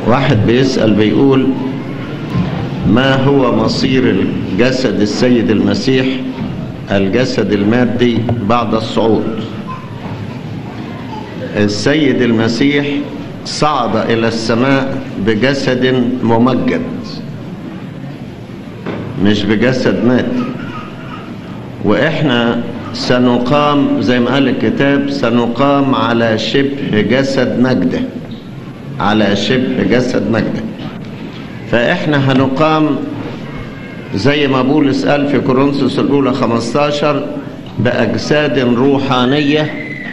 واحد بيسأل بيقول ما هو مصير الجسد السيد المسيح الجسد المادي بعد الصعود السيد المسيح صعد إلى السماء بجسد ممجد مش بجسد مادي وإحنا سنقام زي ما قال الكتاب سنقام على شبه جسد مجده على شبه جسد مجده فإحنا هنقام زي ما بولس قال في كورنثوس الأولى 15 بأجساد روحانية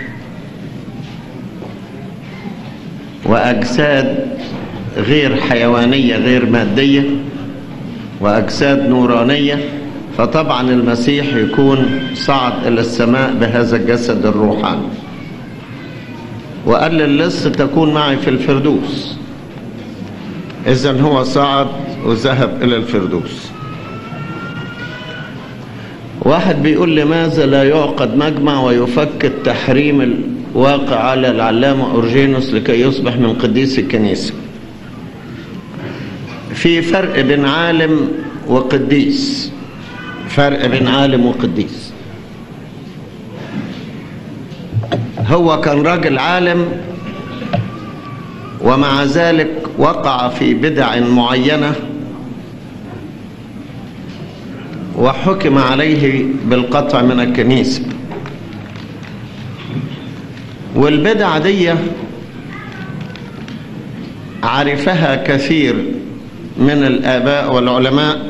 وأجساد غير حيوانية غير مادية وأجساد نورانية فطبعا المسيح يكون صعد إلى السماء بهذا الجسد الروحاني وقال للص تكون معي في الفردوس إذا هو صعد وذهب إلى الفردوس واحد بيقول لماذا لا يعقد مجمع ويفك التحريم الواقع على العلامة أورجينوس لكي يصبح من قديس الكنيسة في فرق بين عالم وقديس فرق بين عالم وقديس هو كان راجل عالم ومع ذلك وقع في بدع معينة وحكم عليه بالقطع من الكنيسة والبدع دي عرفها كثير من الآباء والعلماء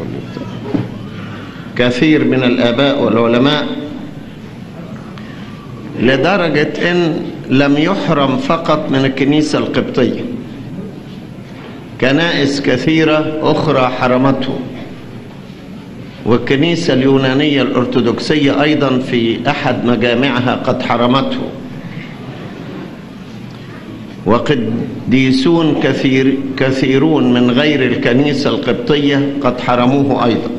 كثير من الآباء والعلماء لدرجة إن لم يحرم فقط من الكنيسة القبطية كنائس كثيرة أخرى حرمته والكنيسة اليونانية الأرثوذكسية أيضا في أحد مجامعها قد حرمته وقديسون كثير كثيرون من غير الكنيسة القبطية قد حرموه أيضا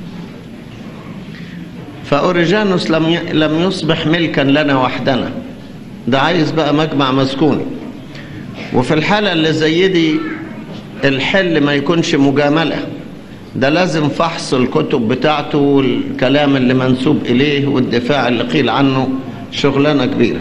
فأوريجانوس لم لم يصبح ملكا لنا وحدنا ده عايز بقى مجمع مسكون وفي الحالة اللي زي دي الحل ما يكونش مجاملة ده لازم فحص الكتب بتاعته والكلام اللي منسوب إليه والدفاع اللي قيل عنه شغلانة كبيرة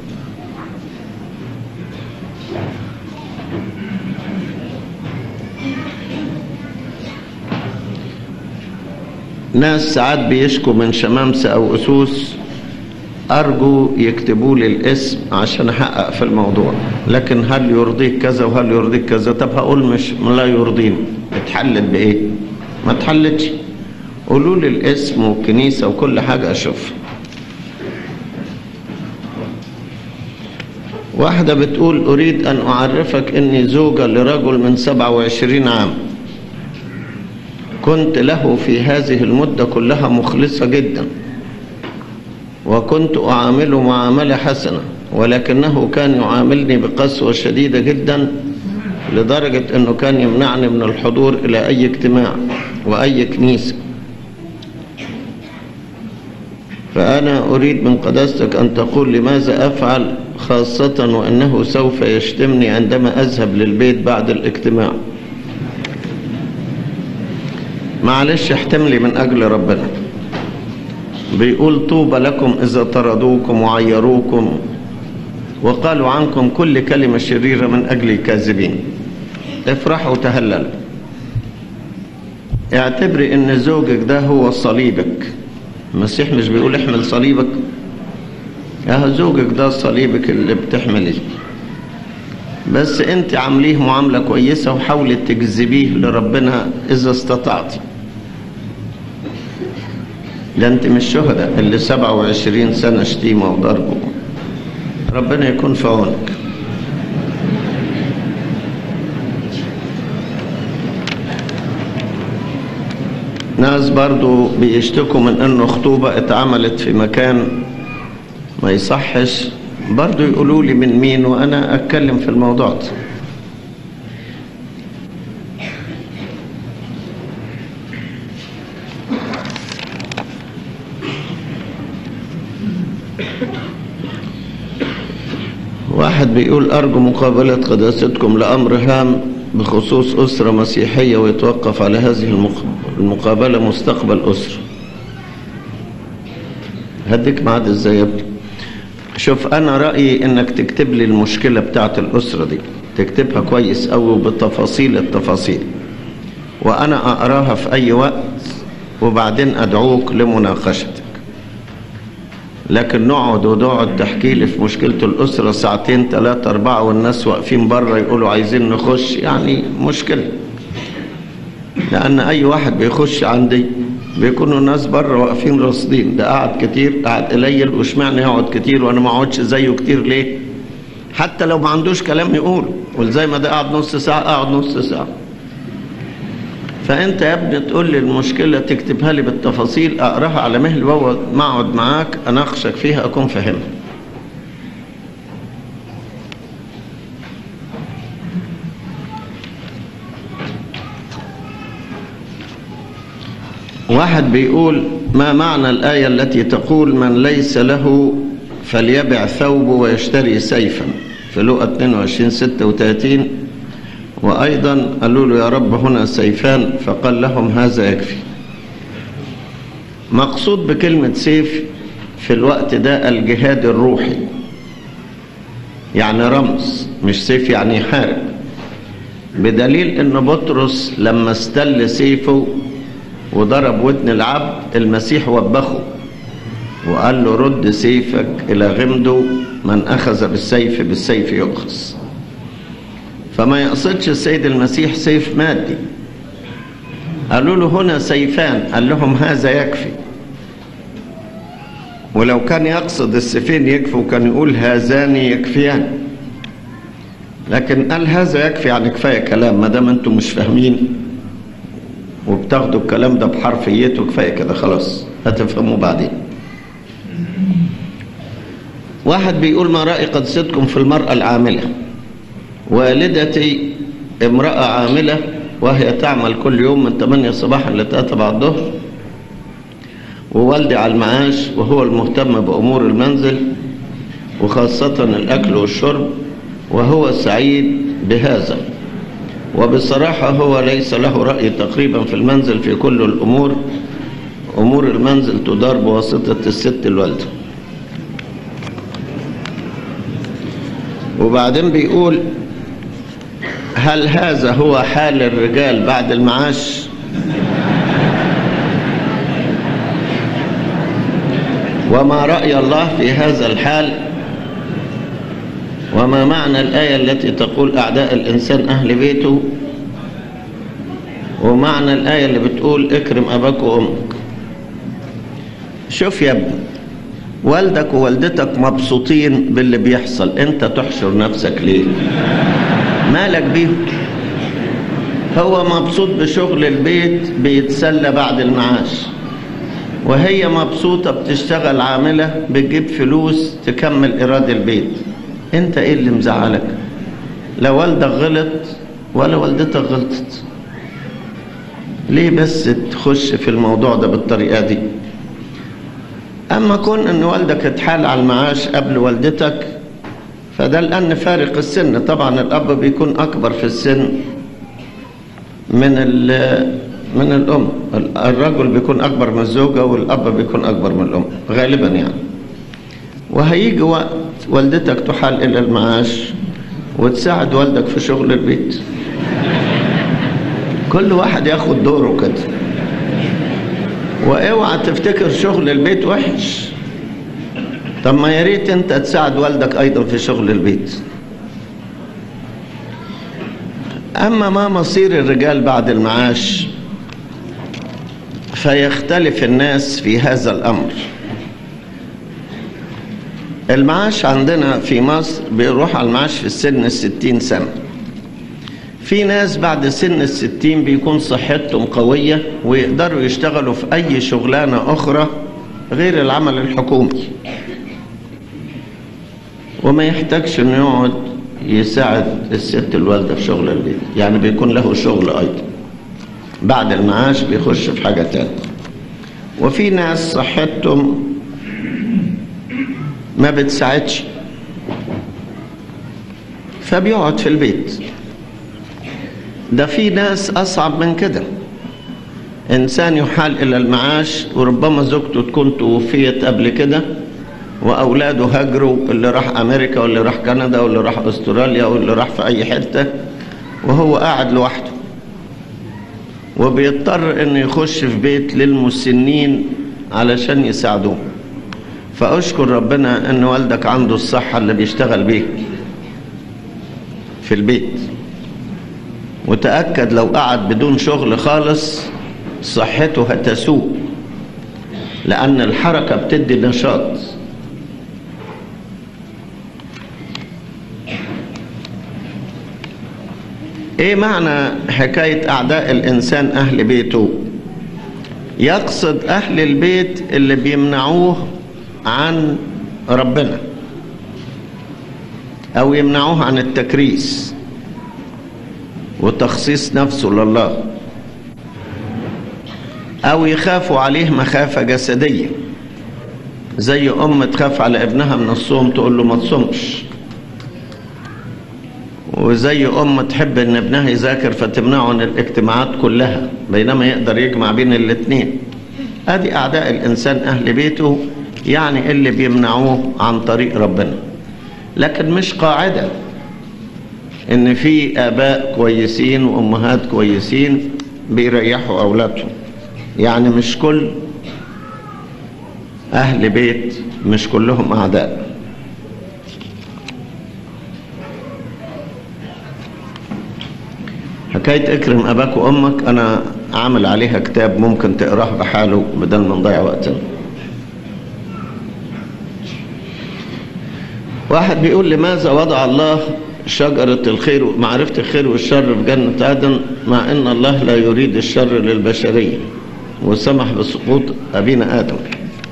ناس ساعات بيشكوا من شمامسة أو أسوس أرجو يكتبوا لي الاسم عشان أحقق في الموضوع لكن هل يرضيك كذا وهل يرضيك كذا طب هقول مش لا يرضيني اتحلت بإيه ما اتحلتش قولوا لي الاسم والكنيسة وكل حاجة أشوف واحدة بتقول أريد أن أعرفك أني زوجة لرجل من 27 عام كنت له في هذه المدة كلها مخلصة جدا وكنت أعامله معاملة حسنة ولكنه كان يعاملني بقسوة شديدة جدا لدرجة أنه كان يمنعني من الحضور إلى أي اجتماع وأي كنيسة فأنا أريد من قداستك أن تقول لماذا أفعل خاصة وأنه سوف يشتمني عندما أذهب للبيت بعد الاجتماع معلش احتملي من أجل ربنا بيقول طوبى لكم إذا طردوكم وعيروكم وقالوا عنكم كل كلمة شريرة من أجل الكاذبين افرحوا وتهللوا اعتبري ان زوجك ده هو صليبك المسيح مش بيقول احمل صليبك اه زوجك ده صليبك اللي بتحمليه بس انت عامليه معاملة كويسة وحاولي تجذبيه لربنا اذا استطعتي ده انت مش شهداء اللي 27 سنة شتيمة وضربه ربنا يكون في عونك ناس برضو بيشتكوا من انه خطوبة اتعملت في مكان ما يصحش برضو يقولوا لي من مين وانا اتكلم في الموضوع ده واحد واحد بيقول أرجو مقابلة قداستكم لأمر هام بخصوص أسرة مسيحية ويتوقف على هذه المق- المقابلة مستقبل أسرة هديك معاد ازاي يا ابني شوف أنا رأيي إنك تكتب لي المشكلة بتاعت الأسرة دي تكتبها كويس أو بتفاصيل التفاصيل وأنا أقراها في أي وقت وبعدين أدعوك لمناقشتك لكن نقعد ونقعد تحكي لي في مشكلة الأسرة ساعتين ثلاثة أربعة والناس واقفين بره يقولوا عايزين نخش يعني مشكلة لأن أي واحد بيخش عندي بيكونوا الناس بره واقفين راصدين ده قاعد كتير قاعد قليل واشمعنى يقعد كتير وأنا ما اقعدش زيه كتير ليه؟ حتى لو ما عندوش كلام يقوله وزي ما ده قاعد نص ساعة قاعد نص ساعة فانت يا ابني تقول لي المشكله تكتبها لي بالتفاصيل اقراها على مهل وهو ما اقعد معاك اناقشك فيها اكون فاهمها واحد بيقول ما معنى الآية التي تقول من ليس له فليبع ثوبه ويشتري سيفا في لقى 22 36 وأيضا قالوا له يا رب هنا سيفان فقال لهم هذا يكفي مقصود بكلمة سيف في الوقت ده الجهاد الروحي يعني رمز مش سيف يعني يحارب بدليل ان بطرس لما استل سيفه وضرب ودن العبد المسيح وبخه وقال له رد سيفك الى غمده من اخذ بالسيف بالسيف يؤخذ فما يقصدش السيد المسيح سيف مادي قالوا له هنا سيفان قال لهم هذا يكفي ولو كان يقصد السيفين يكفوا كان يقول هذان يكفيان لكن قال هذا يكفي يعني كفايه كلام ما دام انتم مش فاهمين وبتاخدوا الكلام ده بحرفيته كفايه كده خلاص هتفهموا بعدين واحد بيقول ما رأي قدستكم في المرأة العاملة والدتي امرأة عاملة وهي تعمل كل يوم من 8 صباحا ل 3 بعد الظهر ووالدي على المعاش وهو المهتم بأمور المنزل وخاصة الأكل والشرب وهو سعيد بهذا وبصراحة هو ليس له رأي تقريبا في المنزل في كل الأمور أمور المنزل تدار بواسطة الست الوالدة وبعدين بيقول هل هذا هو حال الرجال بعد المعاش وما رأي الله في هذا الحال وما معنى الآية التي تقول أعداء الإنسان أهل بيته ومعنى الآية اللي بتقول اكرم أباك وأمك شوف يا ابني والدك ووالدتك مبسوطين باللي بيحصل انت تحشر نفسك ليه مالك بيهم هو مبسوط بشغل البيت بيتسلى بعد المعاش وهي مبسوطة بتشتغل عاملة بتجيب فلوس تكمل إيراد البيت انت ايه اللي مزعلك لا والدك غلط ولا والدتك غلطت ليه بس تخش في الموضوع ده بالطريقة دي أما كون أن والدك اتحال على المعاش قبل والدتك فده لأن فارق السن طبعا الأب بيكون أكبر في السن من من الأم الرجل بيكون أكبر من الزوجة والأب بيكون أكبر من الأم غالبا يعني وهيجي وقت والدتك تحال إلى المعاش وتساعد والدك في شغل البيت كل واحد ياخد دوره كده واوعى تفتكر شغل البيت وحش طب ما يا ريت انت تساعد والدك ايضا في شغل البيت اما ما مصير الرجال بعد المعاش فيختلف الناس في هذا الامر المعاش عندنا في مصر بيروح على المعاش في السن الستين سنه في ناس بعد سن الستين بيكون صحتهم قوية ويقدروا يشتغلوا في أي شغلانة أخرى غير العمل الحكومي وما يحتاجش انه يقعد يساعد الست الوالدة في شغل البيت يعني بيكون له شغل أيضا بعد المعاش بيخش في حاجة تانية وفي ناس صحتهم ما بتساعدش فبيقعد في البيت ده في ناس أصعب من كده إنسان يحال إلى المعاش وربما زوجته تكون توفيت قبل كده وأولاده هاجروا اللي راح أمريكا واللي راح كندا واللي راح أستراليا واللي راح في أي حتة وهو قاعد لوحده وبيضطر إنه يخش في بيت للمسنين علشان يساعدوه فأشكر ربنا إن والدك عنده الصحة اللي بيشتغل بيها في البيت وتأكد لو قعد بدون شغل خالص صحته هتسوء لأن الحركة بتدي نشاط ايه معنى حكاية اعداء الانسان اهل بيته يقصد اهل البيت اللي بيمنعوه عن ربنا او يمنعوه عن التكريس وتخصيص نفسه لله او يخافوا عليه مخافة جسدية زي ام تخاف على ابنها من الصوم تقول له ما تصومش وزي ام تحب ان ابنها يذاكر فتمنعه عن الاجتماعات كلها بينما يقدر يجمع بين الاثنين ادي اعداء الانسان اهل بيته يعني اللي بيمنعوه عن طريق ربنا لكن مش قاعده ان في اباء كويسين وامهات كويسين بيريحوا اولادهم يعني مش كل اهل بيت مش كلهم اعداء حكاية اكرم اباك وامك انا عامل عليها كتاب ممكن تقراه بحاله بدل ما نضيع وقتنا واحد بيقول لماذا وضع الله شجرة الخير معرفة الخير والشر في جنة آدم مع أن الله لا يريد الشر للبشرية وسمح بسقوط أبينا آدم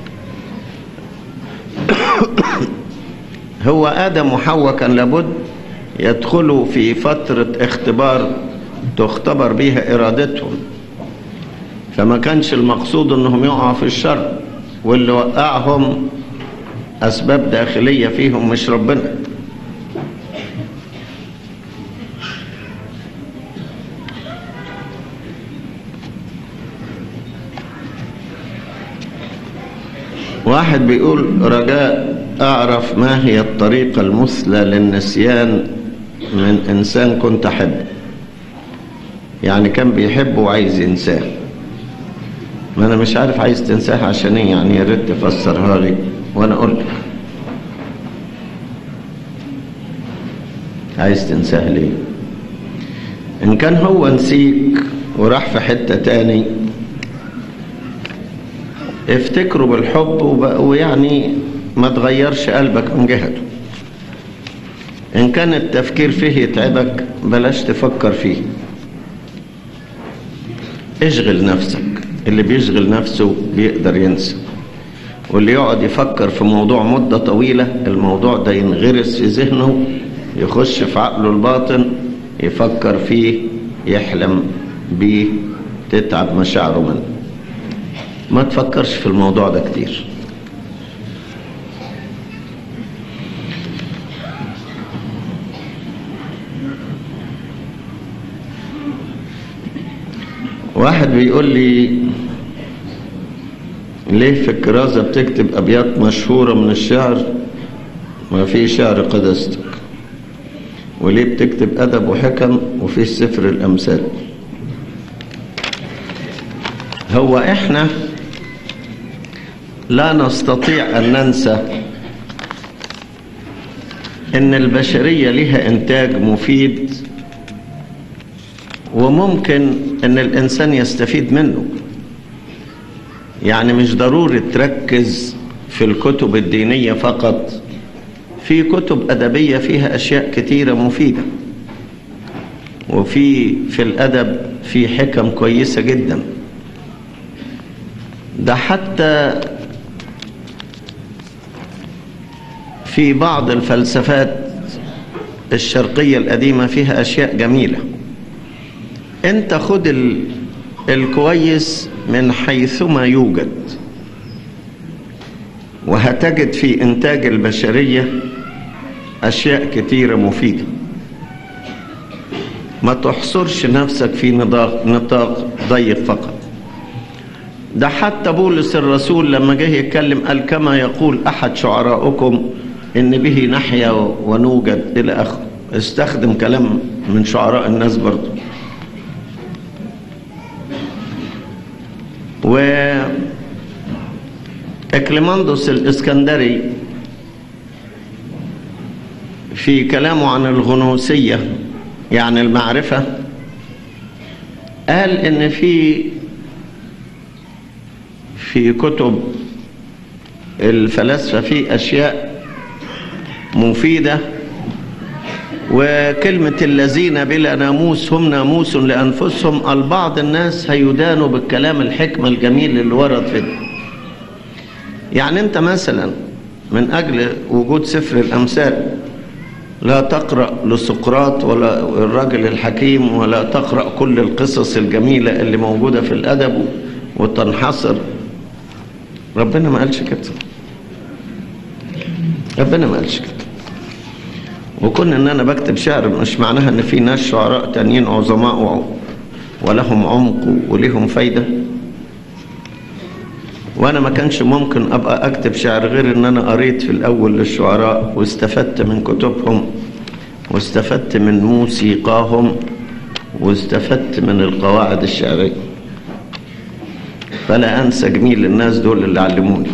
هو آدم وحواء كان لابد يدخلوا في فترة اختبار تختبر بيها إرادتهم فما كانش المقصود أنهم يقعوا في الشر واللي وقعهم أسباب داخلية فيهم مش ربنا واحد بيقول رجاء أعرف ما هي الطريقة المثلى للنسيان من إنسان كنت أحبه يعني كان بيحبه وعايز ينساه ما أنا مش عارف عايز تنساه عشان إيه يعني يا ريت تفسرها لي وأنا أقول لك عايز تنساه ليه إن كان هو نسيك وراح في حتة تاني افتكروا بالحب ويعني ما تغيرش قلبك من جهته إن كان التفكير فيه يتعبك بلاش تفكر فيه اشغل نفسك اللي بيشغل نفسه بيقدر ينسى واللي يقعد يفكر في موضوع مدة طويلة الموضوع ده ينغرس في ذهنه يخش في عقله الباطن يفكر فيه يحلم بيه تتعب مشاعره منه ما تفكرش في الموضوع ده كتير واحد بيقول لي ليه في الكرازة بتكتب أبيات مشهورة من الشعر ما في شعر قدستك وليه بتكتب أدب وحكم وفي سفر الأمثال هو إحنا لا نستطيع أن ننسى إن البشرية لها إنتاج مفيد وممكن ان الانسان يستفيد منه يعني مش ضروري تركز في الكتب الدينية فقط في كتب أدبية فيها أشياء كتيرة مفيدة وفي في الأدب في حكم كويسة جدا ده حتى في بعض الفلسفات الشرقية القديمة فيها أشياء جميلة انت خد ال... الكويس من حيثما يوجد وهتجد في انتاج البشرية اشياء كتيرة مفيدة ما تحصرش نفسك في نطاق, نطاق ضيق فقط ده حتى بولس الرسول لما جه يتكلم قال كما يقول أحد شعراءكم إن به نحيا ونوجد إلى آخره استخدم كلام من شعراء الناس برضه و اكليماندوس الاسكندري في كلامه عن الغنوسية يعني المعرفة قال ان في في كتب الفلاسفة في اشياء مفيدة وكلمة الذين بلا ناموس هم ناموس لأنفسهم البعض الناس هيدانوا بالكلام الحكمة الجميل اللي ورد في ده يعني أنت مثلا من أجل وجود سفر الأمثال لا تقرأ لسقراط ولا الراجل الحكيم ولا تقرأ كل القصص الجميلة اللي موجودة في الأدب وتنحصر ربنا ما قالش كده ربنا ما قالش كده وكون ان انا بكتب شعر مش معناها ان في ناس شعراء تانيين عظماء ولهم عمق ولهم فايدة وانا ما كانش ممكن ابقى اكتب شعر غير ان انا قريت في الاول للشعراء واستفدت من كتبهم واستفدت من موسيقاهم واستفدت من القواعد الشعرية فلا انسى جميل الناس دول اللي علموني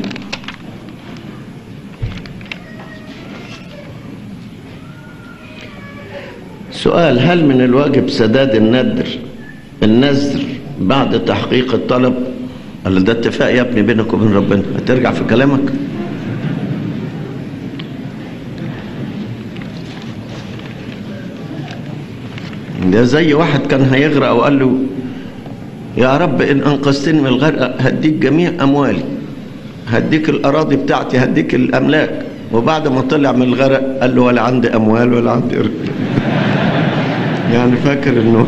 سؤال هل من الواجب سداد الندر النذر بعد تحقيق الطلب قال ده اتفاق يا ابني بينك وبين ربنا هترجع في كلامك ده زي واحد كان هيغرق وقال له يا رب ان انقذتني من الغرق هديك جميع اموالي هديك الاراضي بتاعتي هديك الاملاك وبعد ما طلع من الغرق قال له ولا عندي اموال ولا عندي رزق يعني فاكر انه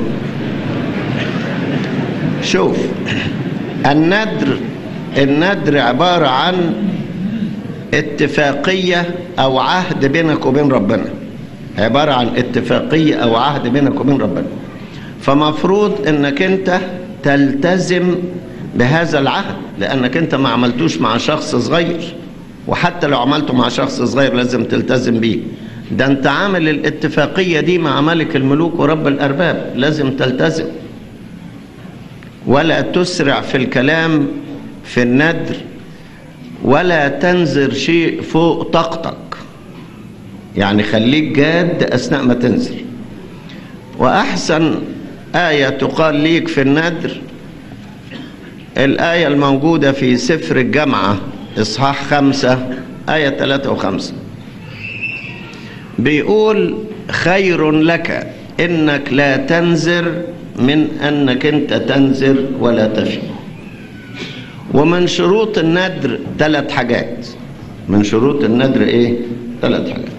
شوف الندر الندر عبارة عن اتفاقية او عهد بينك وبين ربنا عبارة عن اتفاقية او عهد بينك وبين ربنا فمفروض انك انت تلتزم بهذا العهد لانك انت ما عملتوش مع شخص صغير وحتى لو عملته مع شخص صغير لازم تلتزم بيه ده انت عامل الاتفاقية دي مع ملك الملوك ورب الأرباب لازم تلتزم ولا تسرع في الكلام في الندر ولا تنذر شيء فوق طاقتك يعني خليك جاد أثناء ما تنذر وأحسن آية تقال ليك في الندر الآية الموجودة في سفر الجامعة إصحاح خمسة آية ثلاثة وخمسة بيقول خير لك انك لا تنذر من انك انت تنذر ولا تفي ومن شروط الندر ثلاث حاجات من شروط الندر ايه ثلاث حاجات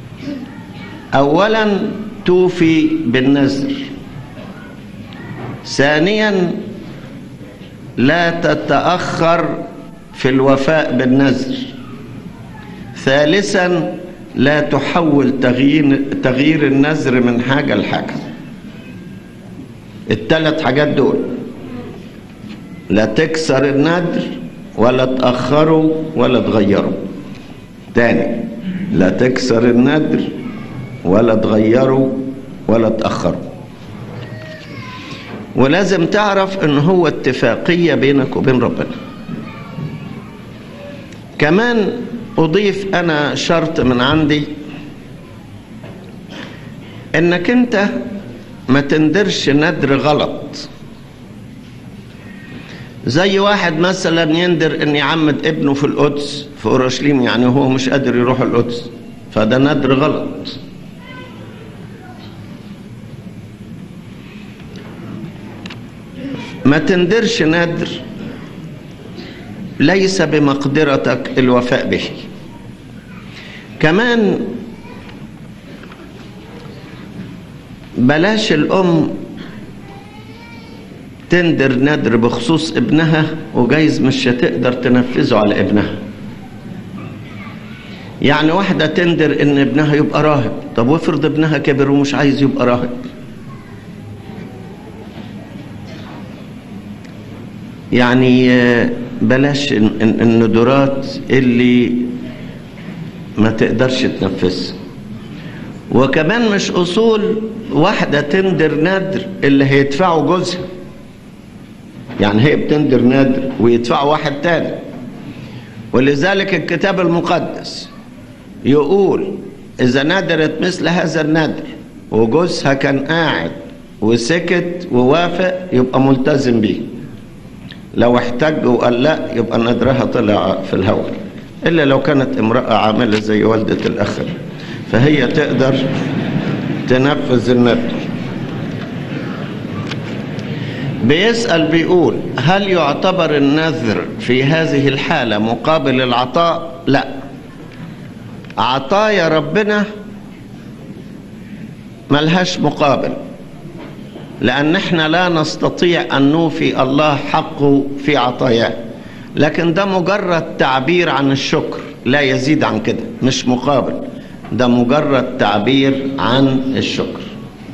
اولا توفي بالنذر ثانيا لا تتاخر في الوفاء بالنذر ثالثا لا تحول تغيير تغيير النذر من حاجة لحاجة الثلاث حاجات دول لا تكسر النذر ولا تأخره ولا تغيره تاني لا تكسر النذر ولا تغيره ولا تأخره ولازم تعرف ان هو اتفاقية بينك وبين ربنا كمان أضيف أنا شرط من عندي إنك أنت ما تندرش ندر غلط زي واحد مثلا يندر إن يعمد ابنه في القدس في أورشليم يعني هو مش قادر يروح القدس فده ندر غلط ما تندرش ندر ليس بمقدرتك الوفاء به كمان بلاش الأم تندر ندر بخصوص ابنها وجايز مش هتقدر تنفذه على ابنها يعني واحدة تندر ان ابنها يبقى راهب طب وافرض ابنها كبر ومش عايز يبقى راهب يعني آه، بلاش ال- ال- الندرات اللي ما تقدرش تنفذها وكمان مش اصول واحده تندر ندر اللي هيدفعه جوزها يعني هي بتندر ندر ويدفعه واحد تاني ولذلك الكتاب المقدس يقول اذا ندرت مثل هذا الندر وجوزها كان قاعد وسكت ووافق يبقى ملتزم بيه لو احتج وقال لا يبقى ندرها طلع في الهواء الا لو كانت امراه عامله زي والده الاخ ده. فهي تقدر تنفذ الندر بيسأل بيقول هل يعتبر النذر في هذه الحالة مقابل العطاء؟ لا عطايا ربنا ملهاش مقابل لأن احنا لا نستطيع أن نوفي الله حقه في عطاياه لكن ده مجرد تعبير عن الشكر لا يزيد عن كده مش مقابل ده مجرد تعبير عن الشكر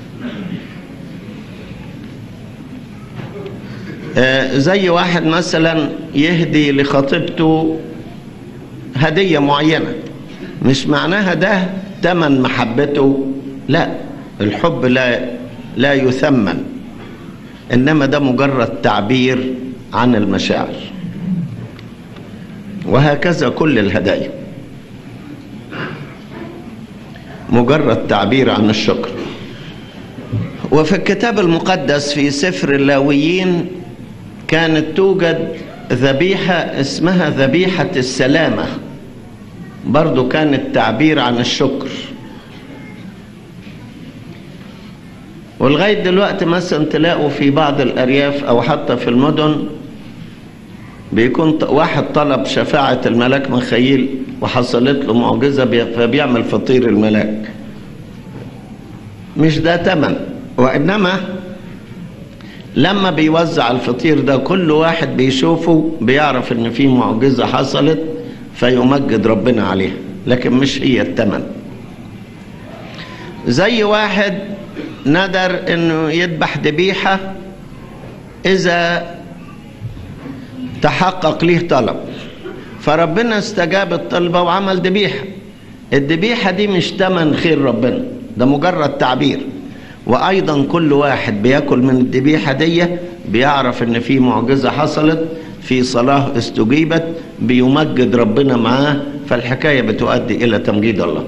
آه، زي واحد مثلا يهدي لخطيبته هدية معينة مش معناها ده تمن محبته لا الحب لا لا يثمن انما ده مجرد تعبير عن المشاعر وهكذا كل الهدايا مجرد تعبير عن الشكر وفي الكتاب المقدس في سفر اللاويين كانت توجد ذبيحة اسمها ذبيحة السلامة برضو كانت تعبير عن الشكر ولغاية دلوقتي مثلا تلاقوا في بعض الأرياف أو حتى في المدن بيكون ط- واحد طلب شفاعة الملاك مخيل وحصلت له معجزة بي- فبيعمل فطير الملاك مش ده تمن وإنما لما بيوزع الفطير ده كل واحد بيشوفه بيعرف ان في معجزة حصلت فيمجد ربنا عليها لكن مش هي التمن زي واحد ندر انه يذبح ذبيحة اذا تحقق ليه طلب فربنا استجاب الطلبة وعمل ذبيحة الذبيحة دي مش تمن خير ربنا ده مجرد تعبير وأيضا كل واحد بياكل من الذبيحة دي بيعرف إن في معجزة حصلت في صلاة استجيبت بيمجد ربنا معاه فالحكاية بتؤدي إلى تمجيد الله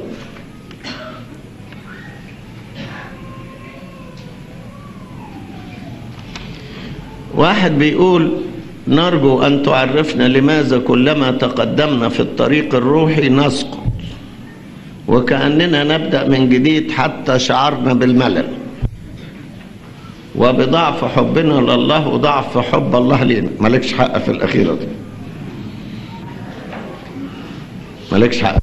واحد بيقول نرجو أن تعرفنا لماذا كلما تقدمنا في الطريق الروحي نسقط وكأننا نبدأ من جديد حتى شعرنا بالملل وبضعف حبنا لله وضعف حب الله لنا مالكش حق في الأخيرة دي مالكش حق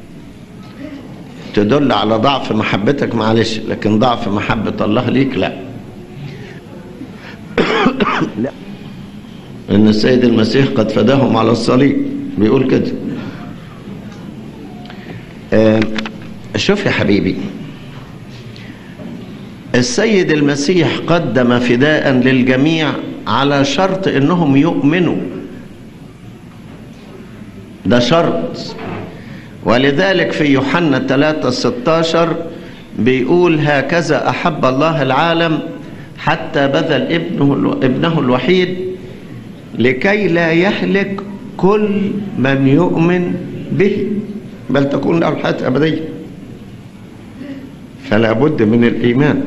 تدل على ضعف محبتك معلش لكن ضعف محبة الله ليك لا لا ان السيد المسيح قد فداهم على الصليب بيقول كده آه، شوف يا حبيبي السيد المسيح قدم فداء للجميع على شرط انهم يؤمنوا ده شرط ولذلك في يوحنا 3 16 بيقول هكذا أحب الله العالم حتى بذل ابنه ابنه الوحيد لكي لا يهلك كل من يؤمن به بل تكون له الحياة أبدية فلا بد من الإيمان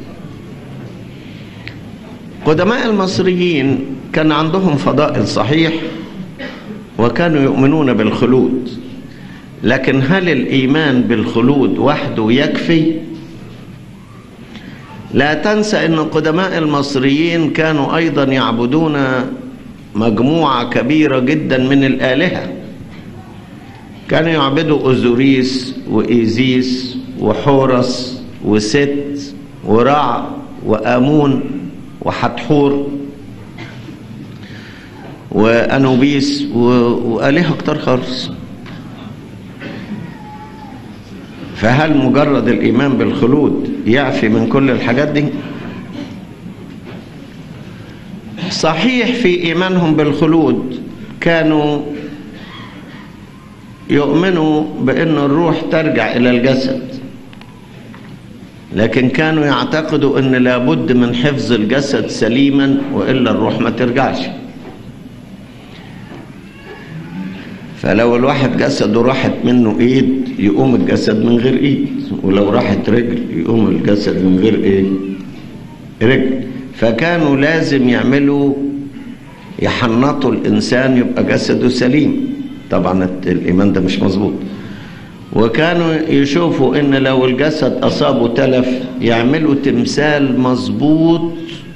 قدماء المصريين كان عندهم فضائل صحيح وكانوا يؤمنون بالخلود لكن هل الإيمان بالخلود وحده يكفي؟ لا تنسى أن قدماء المصريين كانوا أيضا يعبدون مجموعة كبيرة جدا من الآلهة كانوا يعبدوا أوزوريس وإيزيس وحورس وست ورع وآمون وحتحور وأنوبيس و- وآلهة كتار خالص فهل مجرد الإيمان بالخلود يعفي من كل الحاجات دي؟ صحيح في إيمانهم بالخلود كانوا يؤمنوا بأن الروح ترجع إلى الجسد لكن كانوا يعتقدوا أن لابد من حفظ الجسد سليما وإلا الروح ما ترجعش فلو الواحد جسده راحت منه ايد يقوم الجسد من غير ايد ولو راحت رجل يقوم الجسد من غير ايه رجل فكانوا لازم يعملوا يحنطوا الانسان يبقى جسده سليم طبعا الايمان ده مش مظبوط وكانوا يشوفوا ان لو الجسد اصابه تلف يعملوا تمثال مظبوط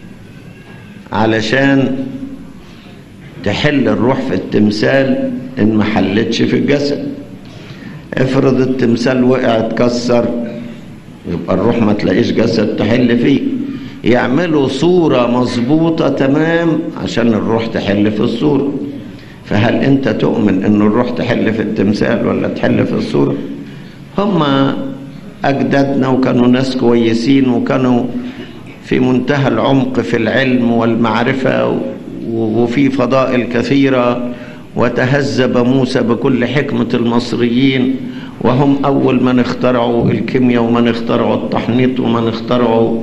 علشان تحل الروح في التمثال ان ما حلتش في الجسد افرض التمثال وقع اتكسر يبقى الروح ما تلاقيش جسد تحل فيه يعملوا صورة مظبوطة تمام عشان الروح تحل في الصورة فهل انت تؤمن ان الروح تحل في التمثال ولا تحل في الصورة هم اجدادنا وكانوا ناس كويسين وكانوا في منتهى العمق في العلم والمعرفة وفي فضائل كثيرة وتهذب موسى بكل حكمة المصريين وهم أول من اخترعوا الكيمياء ومن اخترعوا التحنيط ومن اخترعوا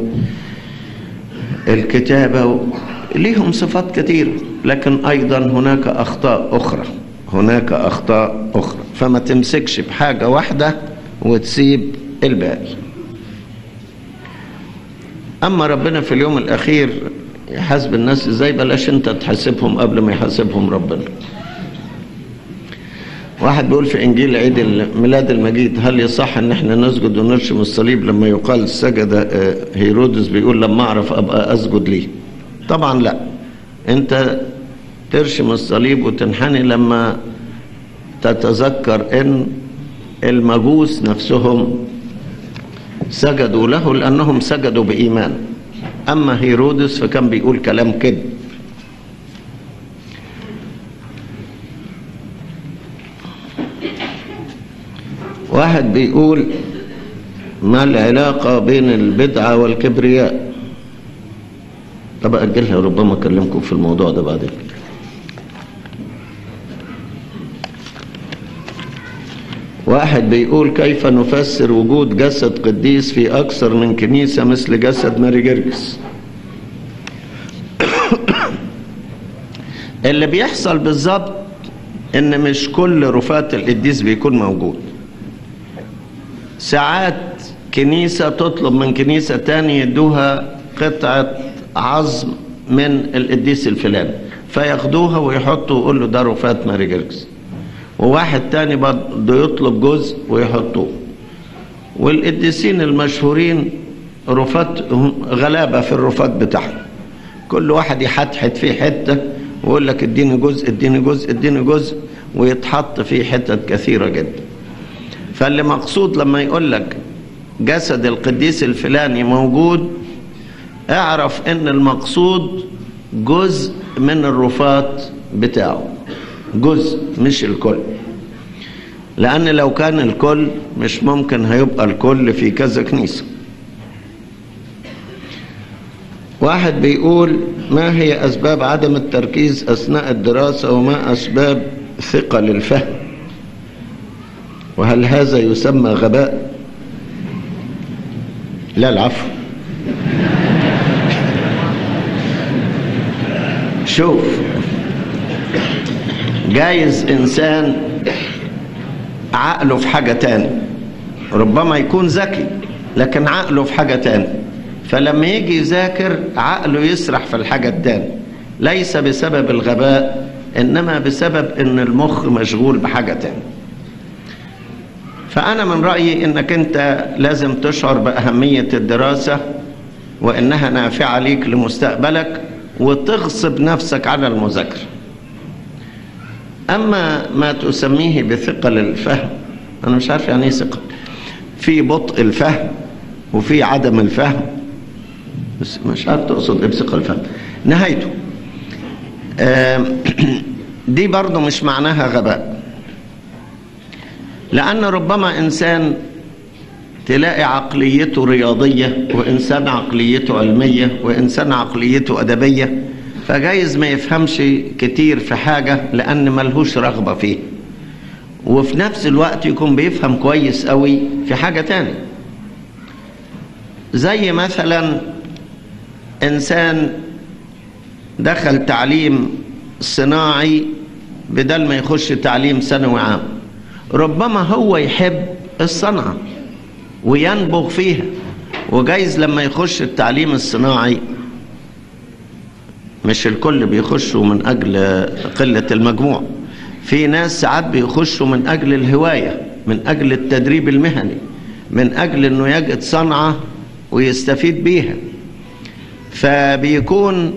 الكتابة ليهم صفات كثيرة لكن أيضا هناك أخطاء أخرى هناك أخطاء أخرى فما تمسكش بحاجة واحدة وتسيب الباقي أما ربنا في اليوم الأخير يحاسب الناس ازاي بلاش انت تحاسبهم قبل ما يحاسبهم ربنا واحد بيقول في انجيل عيد الميلاد المجيد هل يصح ان احنا نسجد ونرشم الصليب لما يقال سجد هيرودس بيقول لما اعرف ابقى اسجد ليه طبعا لا انت ترشم الصليب وتنحني لما تتذكر ان المجوس نفسهم سجدوا له لانهم سجدوا بايمان أما هيرودس فكان بيقول كلام كذب واحد بيقول ما العلاقة بين البدعة والكبرياء طب أجلها ربما أكلمكم في الموضوع ده بعدين واحد بيقول كيف نفسر وجود جسد قديس في أكثر من كنيسة مثل جسد ماري جرجس اللي بيحصل بالظبط ان مش كل رفات القديس بيكون موجود ساعات كنيسة تطلب من كنيسة تاني يدوها قطعة عظم من القديس الفلاني فياخدوها ويحطوا ويقول له ده رفات ماري جرجس وواحد تاني برضه يطلب جزء ويحطوه والقديسين المشهورين رفات غلابة في الرفات بتاعهم كل واحد يحتحت فيه حتة ويقول لك اديني جزء اديني جزء اديني جزء ويتحط فيه حتت كثيرة جدا فاللي مقصود لما يقول لك جسد القديس الفلاني موجود اعرف ان المقصود جزء من الرفات بتاعه جزء مش الكل لأن لو كان الكل مش ممكن هيبقى الكل في كذا كنيسة واحد بيقول ما هي أسباب عدم التركيز أثناء الدراسة وما أسباب ثقل الفهم وهل هذا يسمى غباء لا العفو شوف جايز إنسان عقله في حاجة تاني ربما يكون ذكي لكن عقله في حاجة تاني فلما يجي يذاكر عقله يسرح في الحاجة التاني ليس بسبب الغباء إنما بسبب إن المخ مشغول بحاجة تاني فأنا من رأيي إنك أنت لازم تشعر بأهمية الدراسة وإنها نافعة ليك لمستقبلك وتغصب نفسك على المذاكرة أما ما تسميه بثقل الفهم أنا مش عارف يعني إيه ثقل في بطء الفهم وفي عدم الفهم بس مش عارف تقصد إيه بثقل الفهم نهايته دي برضو مش معناها غباء لأن ربما إنسان تلاقي عقليته رياضية وإنسان عقليته علمية وإنسان عقليته أدبية فجايز ما يفهمش كتير في حاجة لأن ملهوش رغبة فيه وفي نفس الوقت يكون بيفهم كويس قوي في حاجة تاني زي مثلا إنسان دخل تعليم صناعي بدل ما يخش تعليم ثانوي عام ربما هو يحب الصنعة وينبغ فيها وجايز لما يخش التعليم الصناعي مش الكل بيخشوا من أجل قلة المجموع في ناس ساعات بيخشوا من أجل الهواية من أجل التدريب المهني من أجل أنه يجد صنعة ويستفيد بيها فبيكون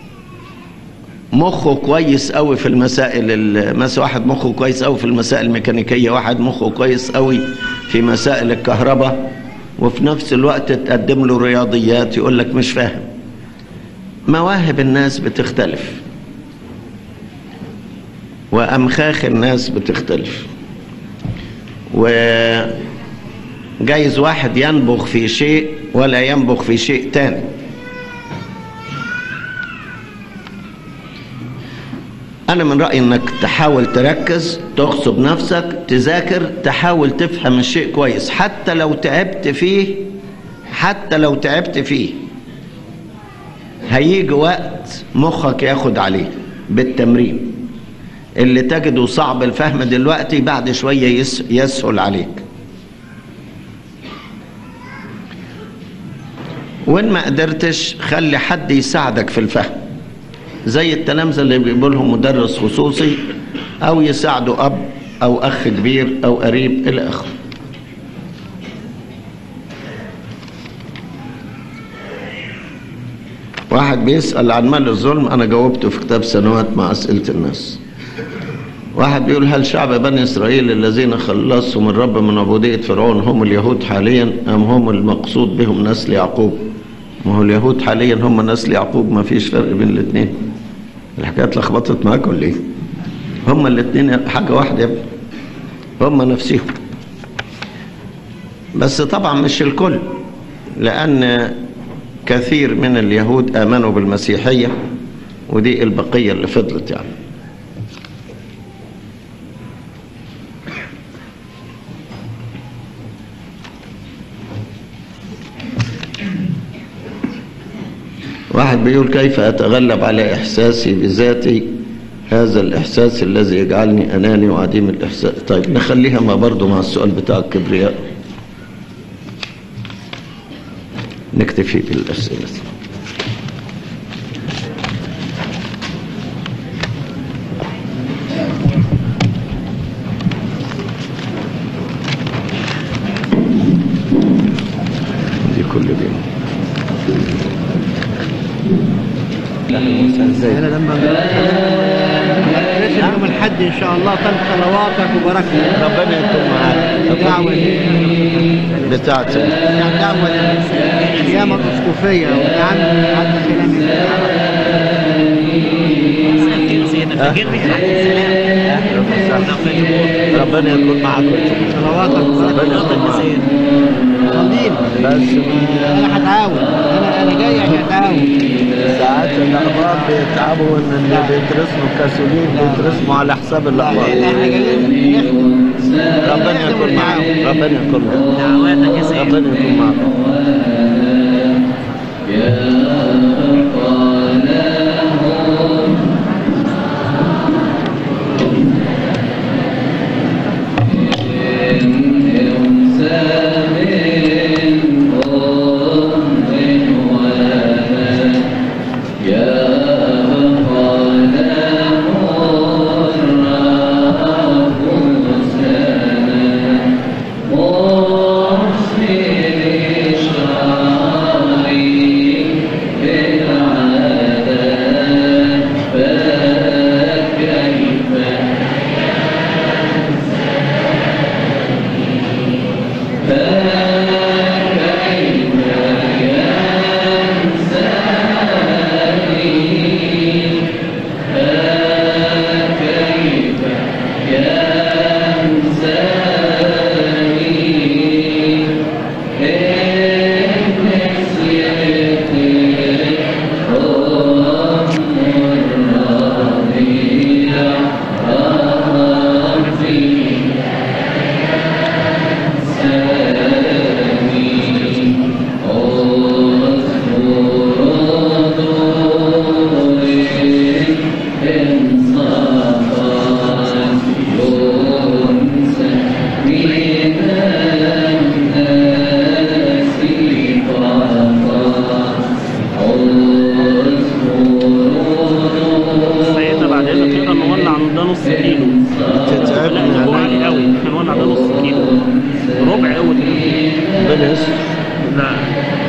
مخه كويس قوي في المسائل مثلا واحد مخه كويس قوي في المسائل الميكانيكيه واحد مخه كويس قوي في مسائل الكهرباء وفي نفس الوقت تقدم له رياضيات يقول لك مش فاهم مواهب الناس بتختلف وامخاخ الناس بتختلف وجايز واحد ينبغ في شيء ولا ينبغ في شيء تاني أنا من رأيي إنك تحاول تركز تغصب نفسك تذاكر تحاول تفهم الشيء كويس حتى لو تعبت فيه حتى لو تعبت فيه هيجي وقت مخك ياخد عليه بالتمرين اللي تجده صعب الفهم دلوقتي بعد شوية يس يسهل عليك وإن ما قدرتش خلي حد يساعدك في الفهم زي التلامذة اللي بيجيبوا لهم مدرس خصوصي أو يساعدوا أب أو أخ كبير أو قريب إلى آخره. واحد بيسأل عن مال الظلم أنا جاوبته في كتاب سنوات مع أسئلة الناس. واحد بيقول هل شعب بني إسرائيل الذين خلصهم الرب من عبودية فرعون هم اليهود حاليا أم هم المقصود بهم نسل يعقوب؟ ما هو اليهود حاليا هم نسل يعقوب ما فيش فرق بين الاثنين. الحكايه اتلخبطت معاك ولا ايه؟ هما الاثنين حاجه واحده يا ابني هما نفسهم بس طبعا مش الكل لان كثير من اليهود امنوا بالمسيحيه ودي البقيه اللي فضلت يعني واحد بيقول كيف أتغلب على إحساسي بذاتي هذا الإحساس الذي يجعلني أناني وعديم الإحساس طيب نخليها ما برضو مع السؤال بتاع الكبرياء نكتفي بالأسئلة دي كل دي انا لما نرسل يوم الحد ان شاء الله طلب صلواتك وبركتك ربنا يكون معاك دعوة بتاعتي يعني دعوة الأيام الأسقفية ونعم عبد السلام ربنا يكون معاك صلواتك ربنا وبركتك يكون معاك صلينا بس أنا هتعاون أنا أنا جاي عشان أتعاون ساعات الأخبار بيتعبوا إن اللي بيترسموا كسولين بيترسموا على حساب الأخبار احنا جايين نخدم ربنا يكون معاك ربنا يكون معاك دعواتك يا سيدي ربنا يكون معاك Oh,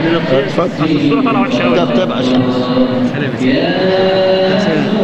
اتفضل اصل الصوره طالعه وحشه قوي ده بتبقى شمس سلام يا سيدي.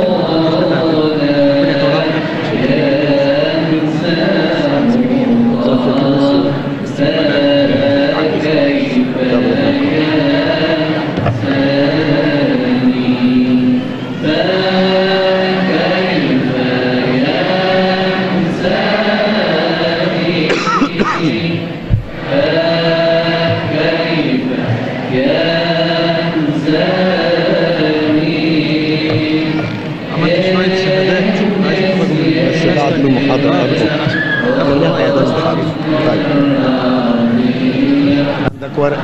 عملت شوية شهادات عايز اخرج من بس بعد المحاضرة أرجو طيب عندك ورق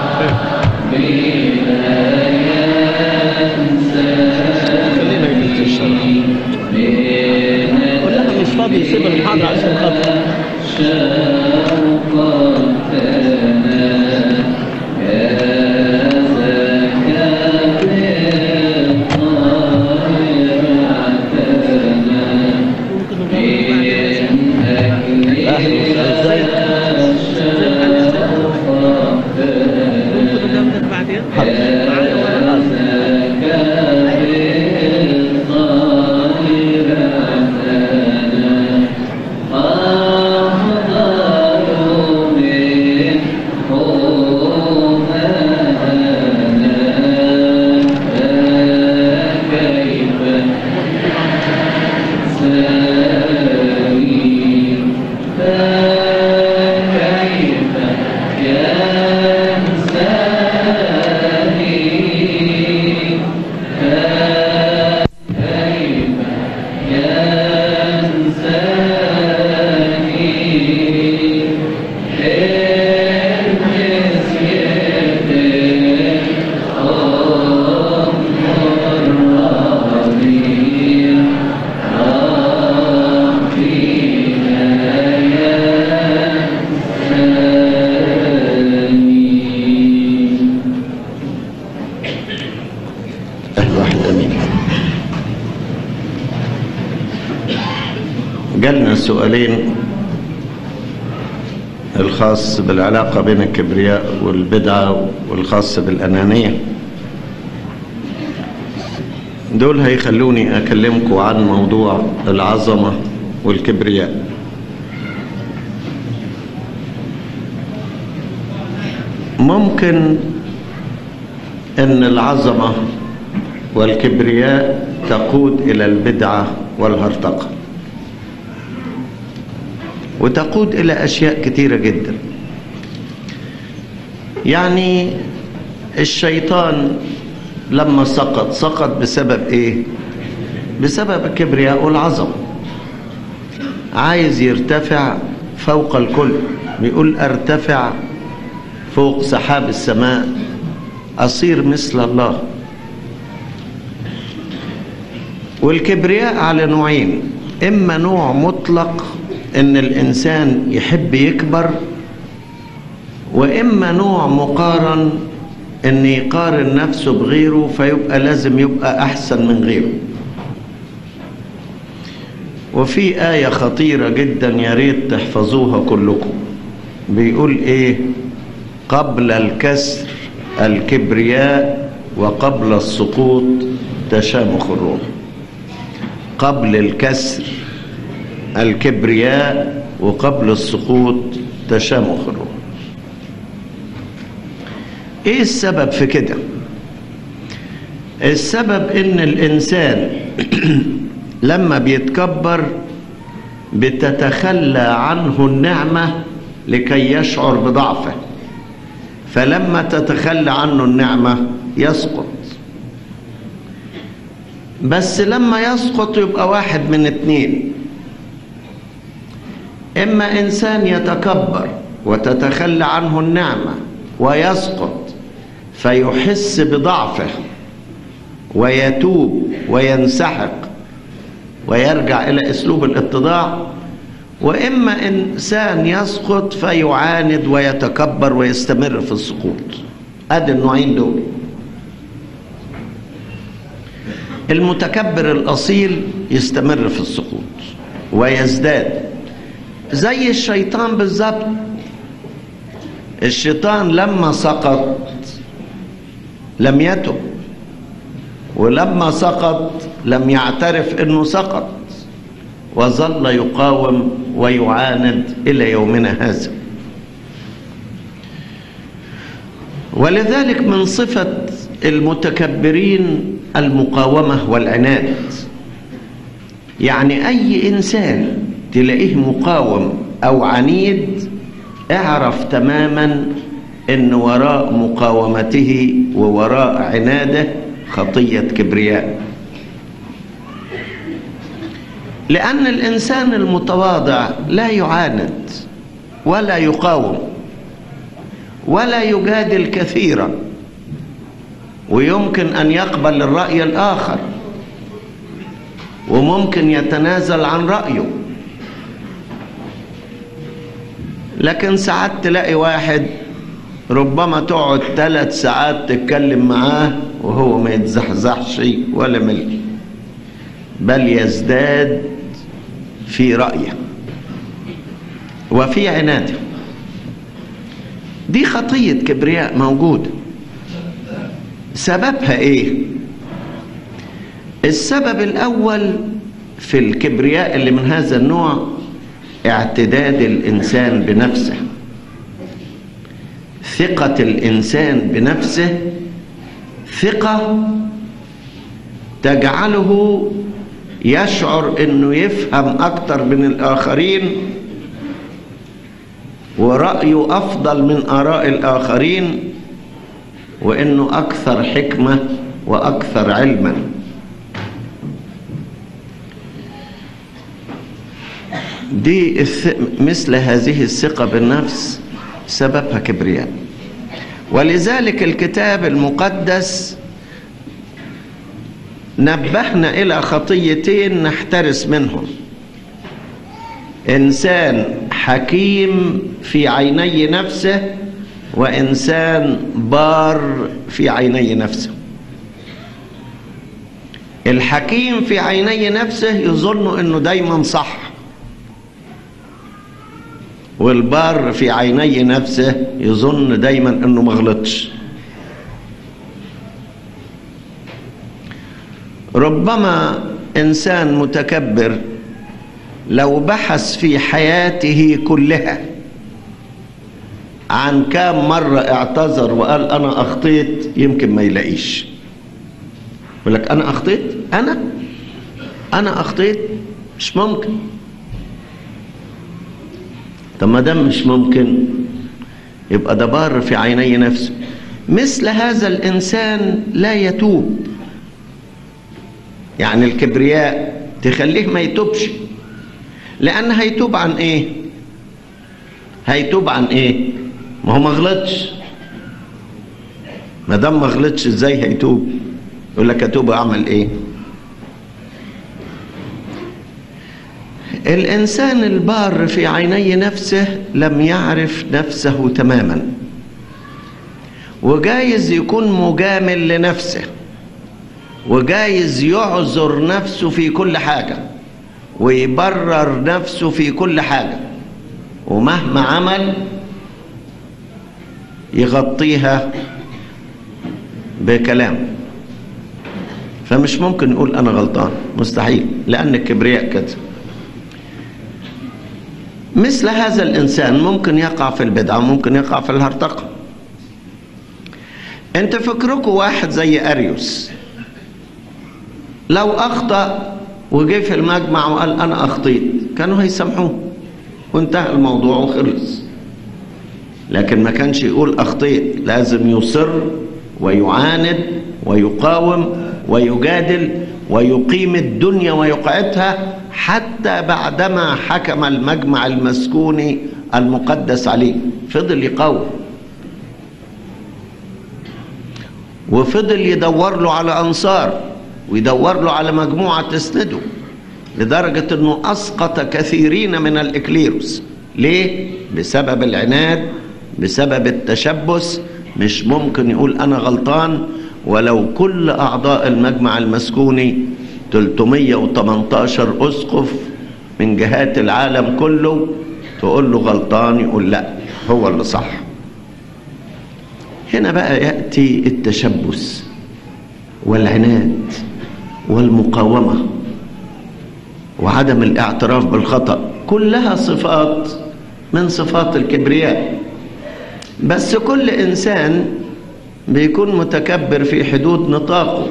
خلينا يجي في الشرح قول لها مش فاضي يسيب المحاضرة عشان خاطر أهلا ازيك أهل واحد أمين جالنا سؤالين الخاص بالعلاقة بين الكبرياء والبدعة والخاص بالأنانية دول هيخلوني أكلمكم عن موضوع العظمة والكبرياء ممكن أن العظمة والكبرياء تقود إلى البدعة والهرطقة وتقود إلى أشياء كثيرة جدا يعني الشيطان لما سقط سقط بسبب إيه؟ بسبب الكبرياء والعظمة عايز يرتفع فوق الكل بيقول ارتفع فوق سحاب السماء أصير مثل الله والكبرياء على نوعين إما نوع مطلق إن الإنسان يحب يكبر وإما نوع مقارن إن يقارن نفسه بغيره فيبقى لازم يبقى أحسن من غيره وفي آية خطيرة جدا يا ريت تحفظوها كلكم بيقول إيه قبل الكسر الكبرياء وقبل السقوط تشامخ الروح قبل الكسر الكبرياء وقبل السقوط تشامخ الروح ايه السبب في كده السبب ان الانسان لما بيتكبر بتتخلى عنه النعمة لكي يشعر بضعفه فلما تتخلى عنه النعمة يسقط بس لما يسقط يبقى واحد من اتنين إما إنسان يتكبر وتتخلى عنه النعمة ويسقط فيحس بضعفه ويتوب وينسحق ويرجع إلى أسلوب الاتضاع وإما إنسان يسقط فيعاند ويتكبر ويستمر في السقوط أدي النوعين دول المتكبر الأصيل يستمر في السقوط ويزداد زي الشيطان بالظبط الشيطان لما سقط لم يتب ولما سقط لم يعترف انه سقط وظل يقاوم ويعاند الى يومنا هذا ولذلك من صفه المتكبرين المقاومه والعناد يعني اي انسان تلاقيه مقاوم او عنيد اعرف تماما ان وراء مقاومته ووراء عناده خطيه كبرياء لان الانسان المتواضع لا يعاند ولا يقاوم ولا يجادل كثيرا ويمكن ان يقبل الراي الاخر وممكن يتنازل عن رايه لكن ساعات تلاقي واحد ربما تقعد ثلاث ساعات تتكلم معاه وهو ما يتزحزحش ولا ملي بل يزداد في رأيه وفي عناده دي خطية كبرياء موجودة سببها ايه السبب الاول في الكبرياء اللي من هذا النوع اعتداد الانسان بنفسه ثقة الانسان بنفسه ثقة تجعله يشعر انه يفهم اكتر من الاخرين ورأيه افضل من اراء الاخرين وانه اكثر حكمة واكثر علما دي الث... مثل هذه الثقة بالنفس سببها كبرياء ولذلك الكتاب المقدس نبهنا إلى خطيتين نحترس منهم إنسان حكيم في عيني نفسه وإنسان بار في عيني نفسه الحكيم في عيني نفسه يظن أنه دايما صح والبار في عيني نفسه يظن دايما انه ما غلطش ربما انسان متكبر لو بحث في حياته كلها عن كام مرة اعتذر وقال انا اخطيت يمكن ما يلاقيش يقول لك انا اخطيت انا انا اخطيت مش ممكن طب ما دام مش ممكن يبقى ده بار في عيني نفسه مثل هذا الانسان لا يتوب يعني الكبرياء تخليه ما يتوبش لان هيتوب عن ايه هيتوب عن ايه ما هو ما غلطش ما دام ما غلطش ازاي هيتوب يقول لك اتوب اعمل ايه الانسان البار في عيني نفسه لم يعرف نفسه تماما وجايز يكون مجامل لنفسه وجايز يعذر نفسه في كل حاجه ويبرر نفسه في كل حاجه ومهما عمل يغطيها بكلام فمش ممكن نقول انا غلطان مستحيل لان الكبرياء كده مثل هذا الإنسان ممكن يقع في البدعة وممكن يقع في الهرطقة انت فكركم واحد زي أريوس لو أخطأ وجه في المجمع وقال أنا أخطيت كانوا هيسامحوه وانتهى الموضوع وخلص لكن ما كانش يقول أخطيت لازم يصر ويعاند ويقاوم ويجادل ويقيم الدنيا ويقعدها حتى بعدما حكم المجمع المسكوني المقدس عليه فضل يقاوم وفضل يدور له على انصار ويدور له على مجموعه تسنده لدرجه انه اسقط كثيرين من الاكليروس ليه بسبب العناد بسبب التشبث مش ممكن يقول انا غلطان ولو كل اعضاء المجمع المسكوني 318 اسقف من جهات العالم كله تقول له غلطان يقول لا هو اللي صح هنا بقى يأتي التشبث والعناد والمقاومة وعدم الاعتراف بالخطأ كلها صفات من صفات الكبرياء بس كل إنسان بيكون متكبر في حدود نطاقه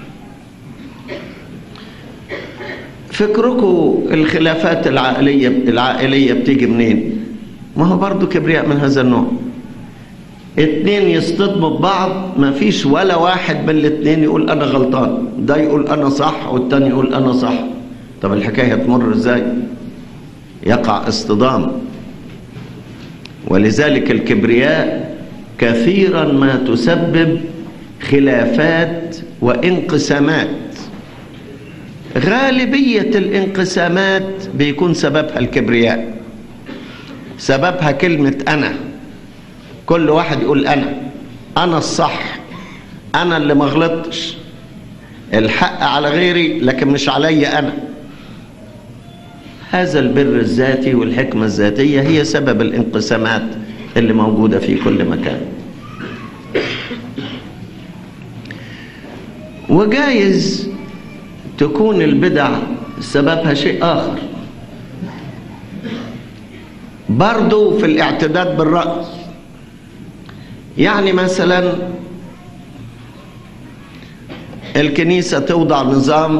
فكركم الخلافات العائلية العائلية بتيجي منين؟ ما هو برضو كبرياء من هذا النوع اتنين يصطدموا ببعض ما فيش ولا واحد من الاتنين يقول انا غلطان ده يقول انا صح والتاني يقول انا صح طب الحكاية هتمر ازاي يقع اصطدام ولذلك الكبرياء كثيرا ما تسبب خلافات وانقسامات غالبية الانقسامات بيكون سببها الكبرياء سببها كلمة أنا كل واحد يقول أنا أنا الصح أنا اللي ما غلطتش الحق على غيري لكن مش عليا أنا هذا البر الذاتي والحكمة الذاتية هي سبب الانقسامات اللي موجودة في كل مكان وجايز تكون البدع سببها شيء آخر برضو في الاعتداد بالرأي يعني مثلا الكنيسة توضع نظام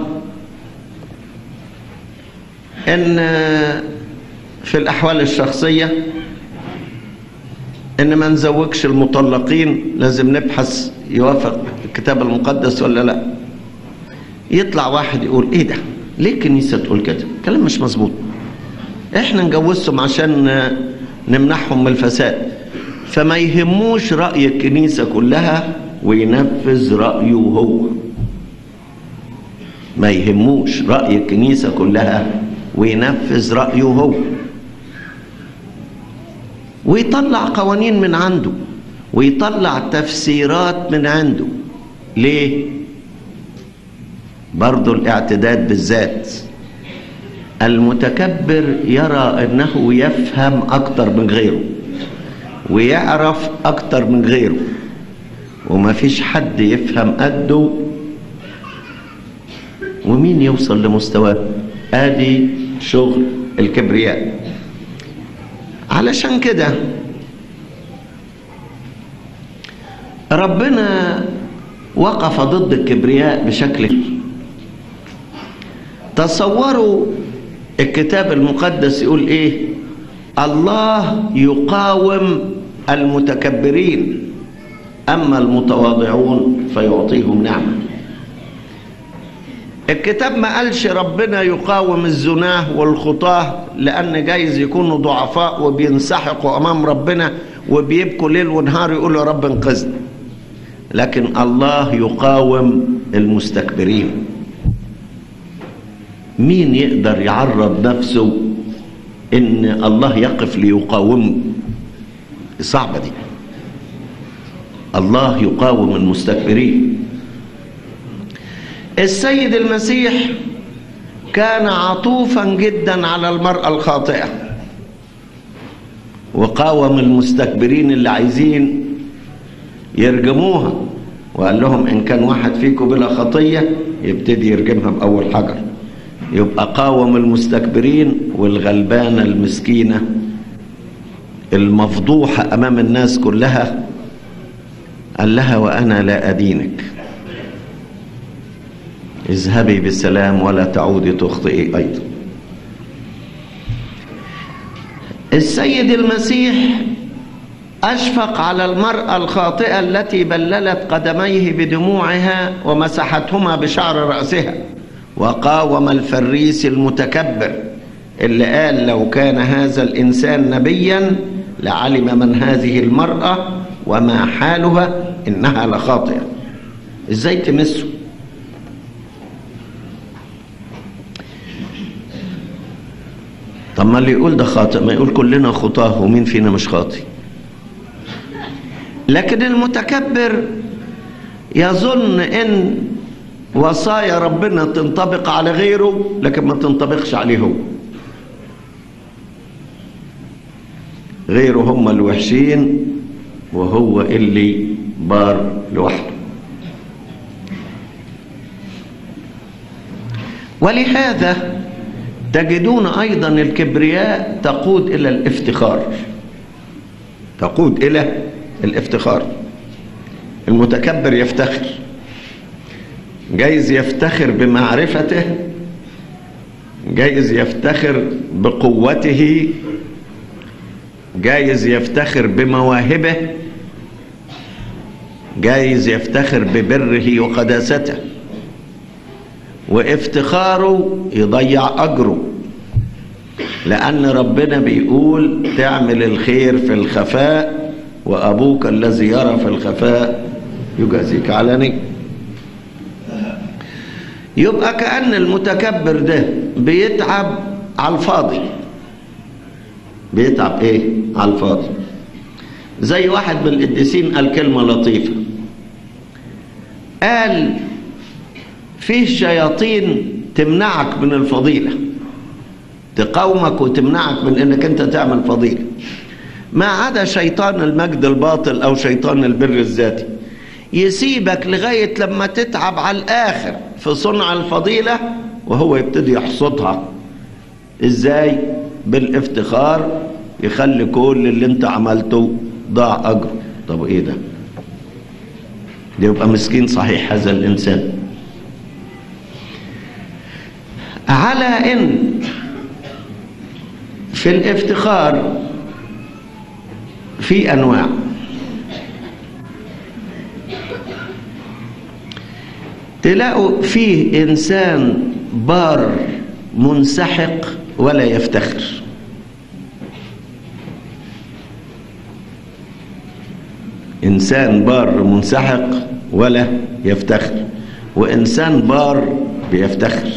ان في الأحوال الشخصية ان ما نزوجش المطلقين لازم نبحث يوافق الكتاب المقدس ولا لا يطلع واحد يقول ايه ده ليه الكنيسة تقول كده كلام مش مظبوط احنا نجوزهم عشان نمنعهم من الفساد فما يهموش رأي الكنيسة كلها وينفذ رأيه هو ما يهموش رأي الكنيسة كلها وينفذ رأيه هو ويطلع قوانين من عنده ويطلع تفسيرات من عنده ليه برضو الاعتداد بالذات المتكبر يرى انه يفهم اكتر من غيره ويعرف اكتر من غيره وما فيش حد يفهم قده ومين يوصل لمستواه ادي شغل الكبرياء علشان كده ربنا وقف ضد الكبرياء بشكل تصوروا الكتاب المقدس يقول ايه الله يقاوم المتكبرين اما المتواضعون فيعطيهم نعمه الكتاب ما قالش ربنا يقاوم الزناه والخطاه لان جايز يكونوا ضعفاء وبينسحقوا امام ربنا وبيبكوا ليل ونهار يقولوا يا رب انقذنا لكن الله يقاوم المستكبرين مين يقدر يعرض نفسه ان الله يقف ليقاومه صعبة دي الله يقاوم المستكبرين السيد المسيح كان عطوفا جدا على المرأة الخاطئة وقاوم المستكبرين اللي عايزين يرجموها وقال لهم إن كان واحد فيكم بلا خطية يبتدي يرجمها بأول حجر يبقى قاوم المستكبرين والغلبانة المسكينة المفضوحة أمام الناس كلها قال لها وأنا لا أدينك اذهبي بالسلام ولا تعودي تخطئي أيضا السيد المسيح أشفق على المرأة الخاطئة التي بللت قدميه بدموعها ومسحتهما بشعر رأسها وقاوم الفريس المتكبر اللي قال لو كان هذا الإنسان نبيا لعلم من هذه المرأة وما حالها إنها لخاطئة إزاي تمسه طب ما اللي يقول ده خاطئ ما يقول كلنا خطاه ومين فينا مش خاطئ لكن المتكبر يظن ان وصايا ربنا تنطبق على غيره لكن ما تنطبقش عليه هو غيره هم الوحشين وهو اللي بار لوحده ولهذا تجدون ايضا الكبرياء تقود الى الافتخار تقود الى الافتخار المتكبر يفتخر جايز يفتخر بمعرفته جايز يفتخر بقوته جايز يفتخر بمواهبه جايز يفتخر ببره وقداسته وافتخاره يضيع اجره لان ربنا بيقول تعمل الخير في الخفاء وابوك الذي يرى في الخفاء يجازيك علني يبقى كأن المتكبر ده بيتعب على الفاضي بيتعب ايه على الفاضي زي واحد من القديسين قال كلمة لطيفة قال فيه شياطين تمنعك من الفضيلة تقاومك وتمنعك من انك انت تعمل فضيلة ما عدا شيطان المجد الباطل او شيطان البر الذاتي يسيبك لغاية لما تتعب على الآخر في صنع الفضيلة وهو يبتدي يحصدها ازاي بالافتخار يخلي كل اللي انت عملته ضاع اجره طب ايه ده ده يبقى مسكين صحيح هذا الانسان على ان في الافتخار في انواع تلاقوا فيه انسان بار منسحق ولا يفتخر انسان بار منسحق ولا يفتخر وانسان بار بيفتخر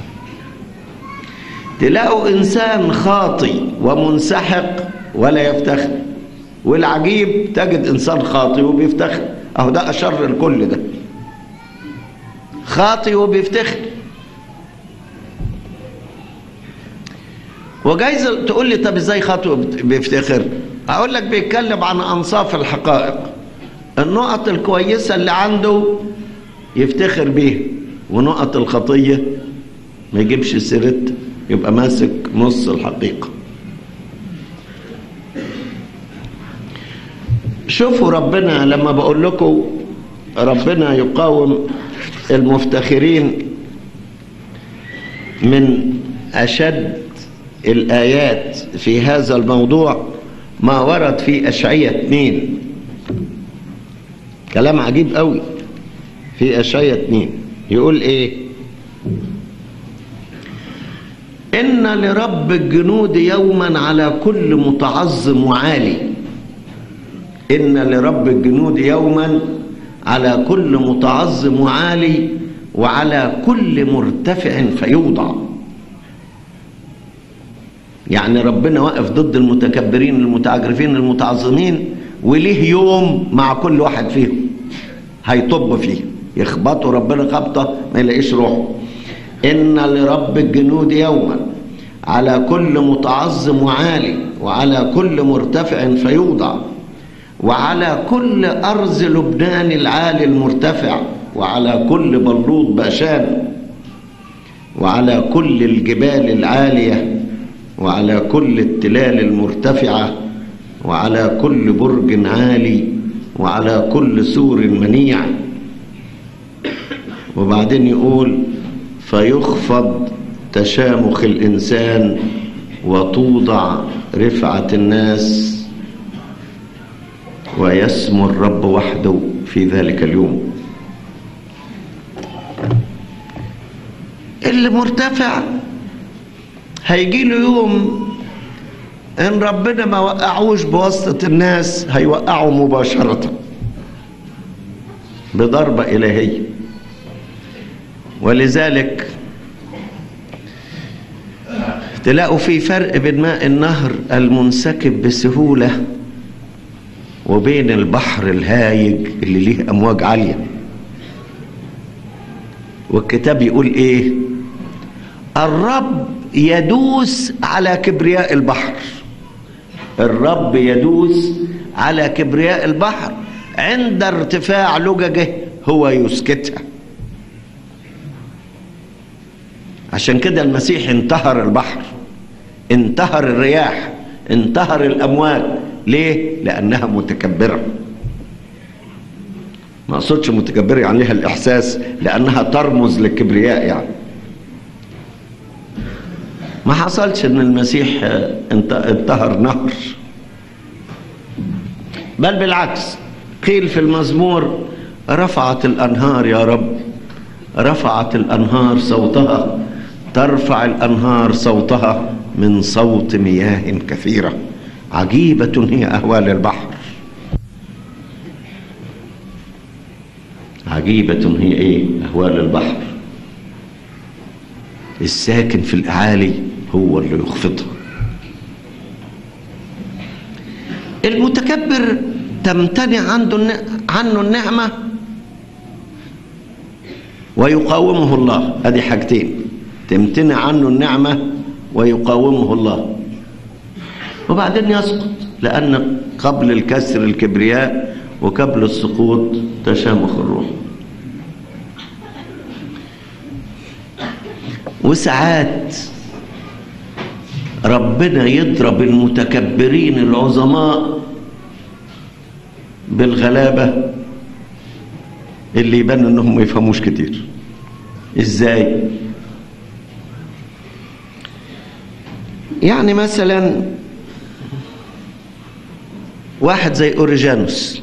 تلاقوا انسان خاطي ومنسحق ولا يفتخر والعجيب تجد انسان خاطي وبيفتخر اهو ده اشر الكل ده خاطي وبيفتخر وجايز تقول لي طب ازاي خاطي وبيفتخر اقول لك بيتكلم عن انصاف الحقائق النقط الكويسة اللي عنده يفتخر بيها ونقط الخطية ما يجيبش سيرت يبقى ماسك نص الحقيقة شوفوا ربنا لما بقول لكم ربنا يقاوم المفتخرين من أشد الآيات في هذا الموضوع ما ورد في أشعية 2 كلام عجيب قوي في أشعية 2 يقول إيه إن لرب الجنود يوما على كل متعظم وعالي إن لرب الجنود يوما على كل متعظم وعالي وعلى كل مرتفع فيوضع يعني ربنا واقف ضد المتكبرين المتعجرفين المتعظمين وليه يوم مع كل واحد فيهم هيطب فيه يخبطوا ربنا خبطة ما يلاقيش روحه إن لرب الجنود يوما على كل متعظم وعالي وعلى كل مرتفع فيوضع وعلى كل أرز لبنان العالي المرتفع وعلى كل بلوط باشان وعلى كل الجبال العالية وعلى كل التلال المرتفعة وعلى كل برج عالي وعلى كل سور منيع وبعدين يقول فيخفض تشامخ الإنسان وتوضع رفعة الناس ويسمو الرب وحده في ذلك اليوم اللي مرتفع هيجي له يوم ان ربنا ما وقعوش بواسطة الناس هيوقعوا مباشرة بضربة إلهية ولذلك تلاقوا في فرق بين ماء النهر المنسكب بسهولة وبين البحر الهايج اللي ليه أمواج عالية والكتاب يقول إيه الرب يدوس على كبرياء البحر الرب يدوس على كبرياء البحر عند ارتفاع لججه هو يسكتها عشان كده المسيح انتهر البحر انتهر الرياح انتهر الامواج ليه لانها متكبره ما اقصدش متكبره يعني لها الاحساس لانها ترمز للكبرياء يعني ما حصلش ان المسيح انتهر نهر بل بالعكس قيل في المزمور رفعت الانهار يا رب رفعت الانهار صوتها ترفع الانهار صوتها من صوت مياه كثيره عجيبه هي اهوال البحر عجيبه هي ايه اهوال البحر الساكن في الاعالي هو اللي يخفضها المتكبر تمتنع عنده عنه النعمه ويقاومه الله ادي حاجتين تمتنع عنه النعمة ويقاومه الله وبعدين يسقط لأن قبل الكسر الكبرياء وقبل السقوط تشامخ الروح وساعات ربنا يضرب المتكبرين العظماء بالغلابة اللي يبان انهم ما يفهموش كتير ازاي يعني مثلا واحد زي اوريجانوس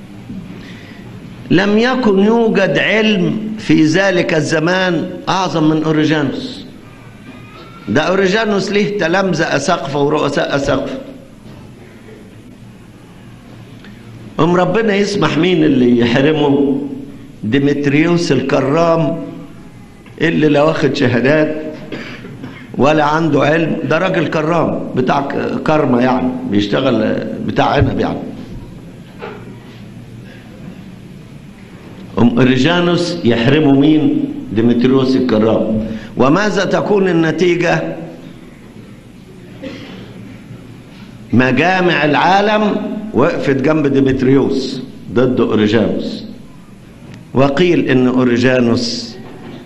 لم يكن يوجد علم في ذلك الزمان اعظم من اوريجانوس ده اوريجانوس ليه تلامذه اساقفه ورؤساء اساقفه ام ربنا يسمح مين اللي يحرمه ديمتريوس الكرام اللي لا واخد شهادات ولا عنده علم ده راجل كرام بتاع كرمة يعني بيشتغل بتاع عنب يعني أم إرجانوس يحرموا مين ديمتريوس الكرام وماذا تكون النتيجة مجامع العالم وقفت جنب ديمتريوس ضد أوريجانوس وقيل ان اوريجانوس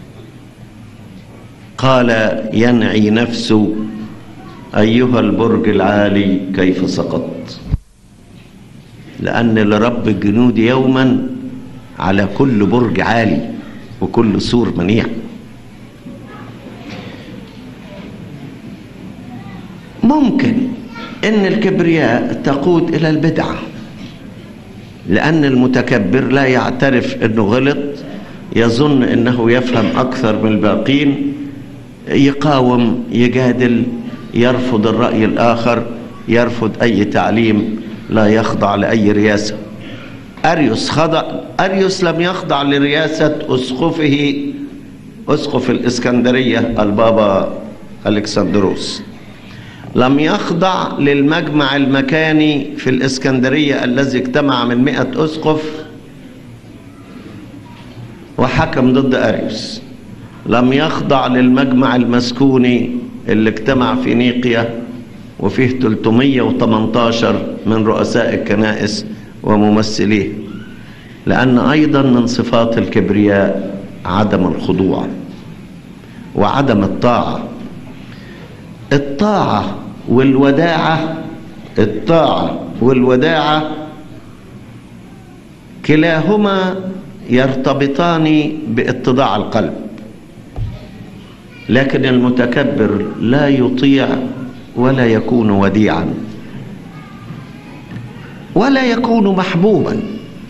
قال ينعي نفسه ايها البرج العالي كيف سقط لان لرب الجنود يوما على كل برج عالي وكل سور منيع ممكن ان الكبرياء تقود الى البدعه لأن المتكبر لا يعترف أنه غلط يظن أنه يفهم أكثر من الباقين يقاوم يجادل يرفض الرأي الآخر يرفض أي تعليم لا يخضع لأي رياسة أريوس خضع أريوس لم يخضع لرياسة أسقفه أسقف الإسكندرية البابا ألكسندروس لم يخضع للمجمع المكاني في الإسكندرية الذي اجتمع من مئة أسقف وحكم ضد أريوس لم يخضع للمجمع المسكوني اللي اجتمع في نيقيا وفيه 318 من رؤساء الكنائس وممثليه لأن أيضا من صفات الكبرياء عدم الخضوع وعدم الطاعة الطاعة والوداعة الطاعة والوداعة كلاهما يرتبطان باتضاع القلب لكن المتكبر لا يطيع ولا يكون وديعا ولا يكون محبوبا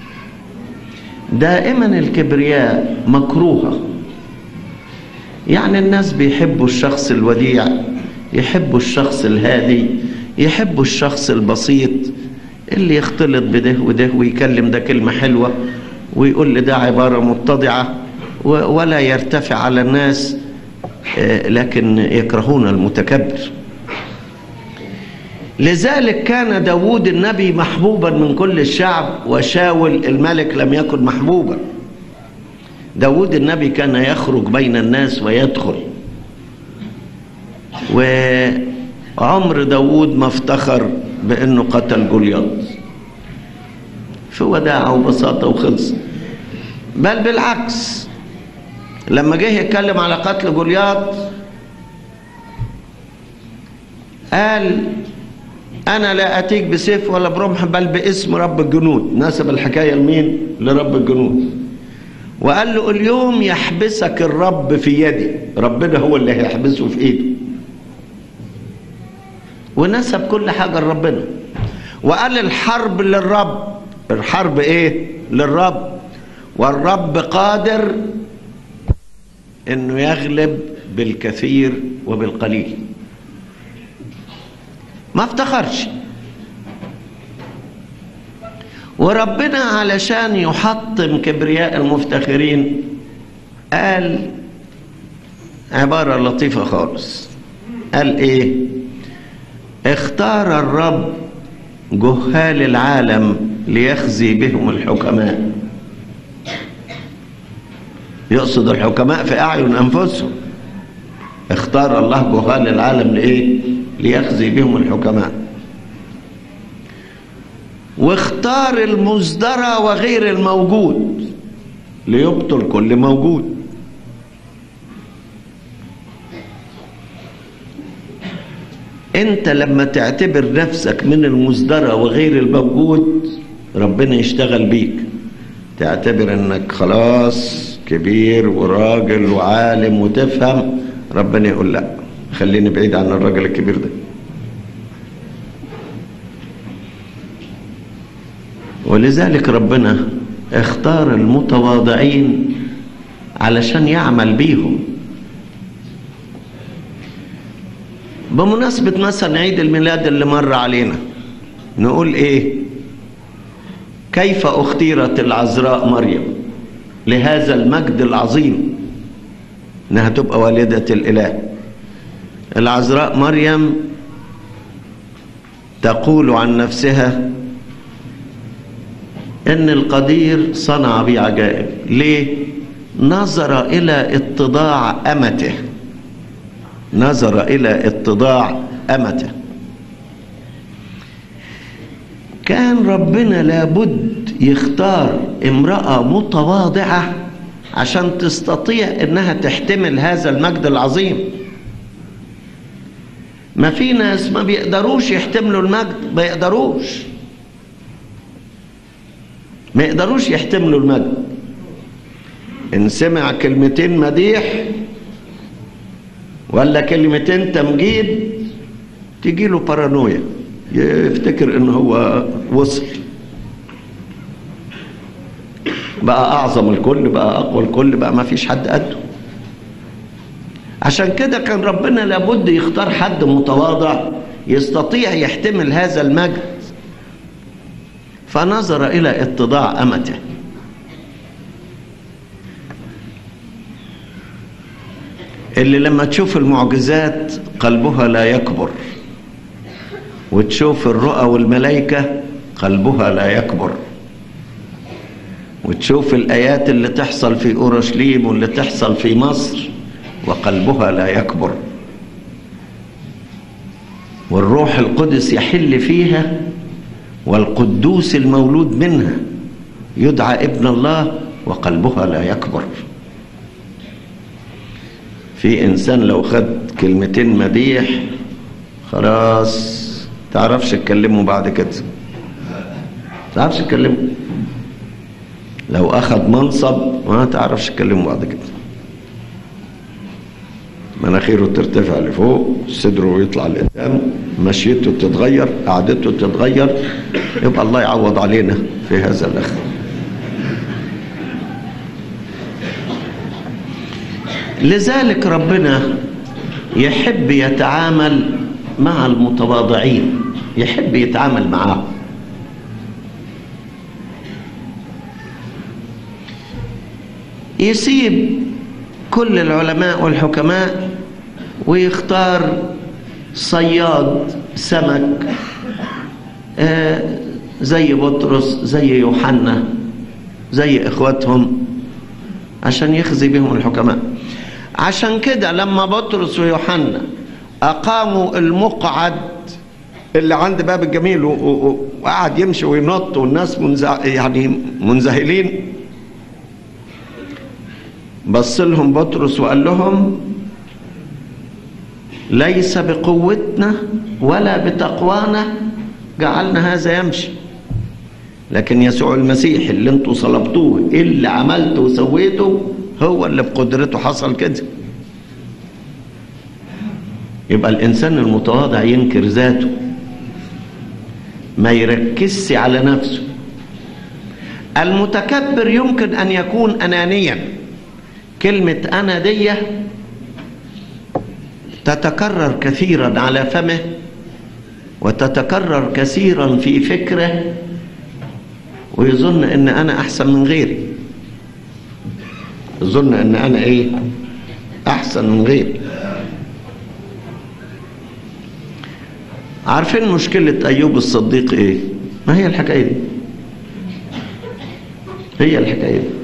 دائما الكبرياء مكروهه يعني الناس بيحبوا الشخص الوديع يحبوا الشخص الهادي يحبوا الشخص البسيط اللي يختلط بده وده ويكلم ده كلمة حلوة ويقول لي ده عبارة متضعة ولا يرتفع على الناس لكن يكرهون المتكبر لذلك كان داود النبي محبوبا من كل الشعب وشاول الملك لم يكن محبوبا داود النبي كان يخرج بين الناس ويدخل وعمر داود ما افتخر بأنه قتل جولياط في وداعة وبساطة وخلص بل بالعكس لما جه يتكلم على قتل جولياط قال أنا لا أتيك بسيف ولا برمح بل باسم رب الجنود نسب الحكاية لمين؟ لرب الجنود وقال له اليوم يحبسك الرب في يدي ربنا هو اللي هيحبسه في ايده ونسب كل حاجة لربنا وقال الحرب للرب الحرب ايه للرب والرب قادر انه يغلب بالكثير وبالقليل ما افتخرش وربنا علشان يحطم كبرياء المفتخرين قال عبارة لطيفة خالص قال ايه اختار الرب جهال العالم ليخزي بهم الحكماء يقصد الحكماء في أعين أنفسهم اختار الله جهال العالم لإيه ليخزي بهم الحكماء واختار المزدرى وغير الموجود ليبطل كل موجود انت لما تعتبر نفسك من المزدرى وغير الموجود ربنا يشتغل بيك تعتبر انك خلاص كبير وراجل وعالم وتفهم ربنا يقول لا خليني بعيد عن الراجل الكبير ده ولذلك ربنا اختار المتواضعين علشان يعمل بيهم بمناسبة مثلا عيد الميلاد اللي مر علينا نقول ايه كيف اختيرت العذراء مريم لهذا المجد العظيم انها تبقى والدة الاله العذراء مريم تقول عن نفسها ان القدير صنع بي عجائب ليه نظر الى اتضاع امته نظر الى اتضاع امته كان ربنا لابد يختار امراه متواضعه عشان تستطيع انها تحتمل هذا المجد العظيم ما في ناس ما بيقدروش يحتملوا المجد ما يقدروش ما يقدروش يحتملوا المجد ان سمع كلمتين مديح ولا كلمتين تمجيد تجي له بارانويا يفتكر ان هو وصل بقى اعظم الكل بقى اقوى الكل بقى ما فيش حد قده عشان كده كان ربنا لابد يختار حد متواضع يستطيع يحتمل هذا المجد فنظر الى اتضاع امته اللي لما تشوف المعجزات قلبها لا يكبر وتشوف الرؤى والملائكة قلبها لا يكبر وتشوف الآيات اللي تحصل في أورشليم واللي تحصل في مصر وقلبها لا يكبر والروح القدس يحل فيها والقدوس المولود منها يدعى ابن الله وقلبها لا يكبر في انسان لو خد كلمتين مديح خلاص تعرفش تكلمه بعد كده تعرفش تكلمه لو اخد منصب ما تعرفش تكلمه بعد كده مناخيره ترتفع لفوق صدره يطلع لقدام مشيته تتغير قعدته تتغير يبقى الله يعوض علينا في هذا الاخر لذلك ربنا يحب يتعامل مع المتواضعين يحب يتعامل معاهم يسيب كل العلماء والحكماء ويختار صياد سمك آه زي بطرس زي يوحنا زي اخواتهم عشان يخزي بهم الحكماء عشان كده لما بطرس ويوحنا أقاموا المقعد اللي عند باب الجميل وقعد يمشي وينط والناس منزع يعني منذهلين بص لهم بطرس وقال لهم ليس بقوتنا ولا بتقوانا جعلنا هذا يمشي لكن يسوع المسيح اللي انتوا صلبتوه اللي عملته وسويته هو اللي بقدرته حصل كده يبقى الانسان المتواضع ينكر ذاته ما يركزش على نفسه المتكبر يمكن ان يكون انانيا كلمه انا دي تتكرر كثيرا على فمه وتتكرر كثيرا في فكره ويظن ان انا احسن من غيري يظن ان انا ايه احسن من غيري عارفين مشكلة أيوب الصديق إيه؟ ما هي الحكاية دي؟ هي الحكاية دي.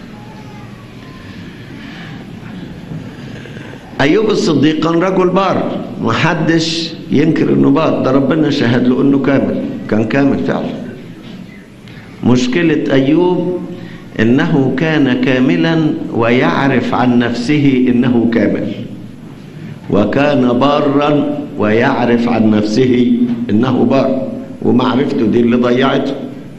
أيوب الصديق كان رجل بار محدش ينكر إنه بار ده ربنا شهد له إنه كامل كان كامل فعلا مشكلة أيوب إنه كان كاملا ويعرف عن نفسه إنه كامل وكان بارا ويعرف عن نفسه انه بار ومعرفته دي اللي ضيعته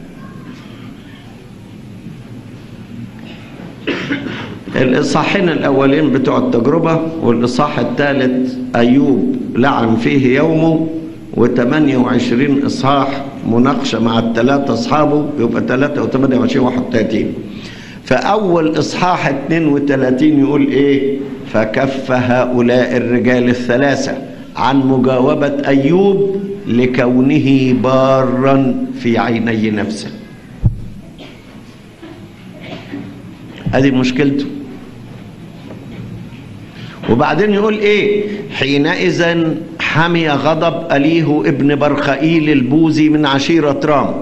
الاصحاحين الاولين بتوع التجربه والاصحاح الثالث ايوب لعن فيه يومه و28 اصحاح مناقشه مع الثلاثه اصحابه يبقى 3 و28 31 فاول اصحاح 32 يقول ايه فكف هؤلاء الرجال الثلاثه عن مجاوبة أيوب لكونه بارا في عيني نفسه هذه مشكلته وبعدين يقول ايه حينئذ حمي غضب أليه ابن برخائيل البوزي من عشيرة رام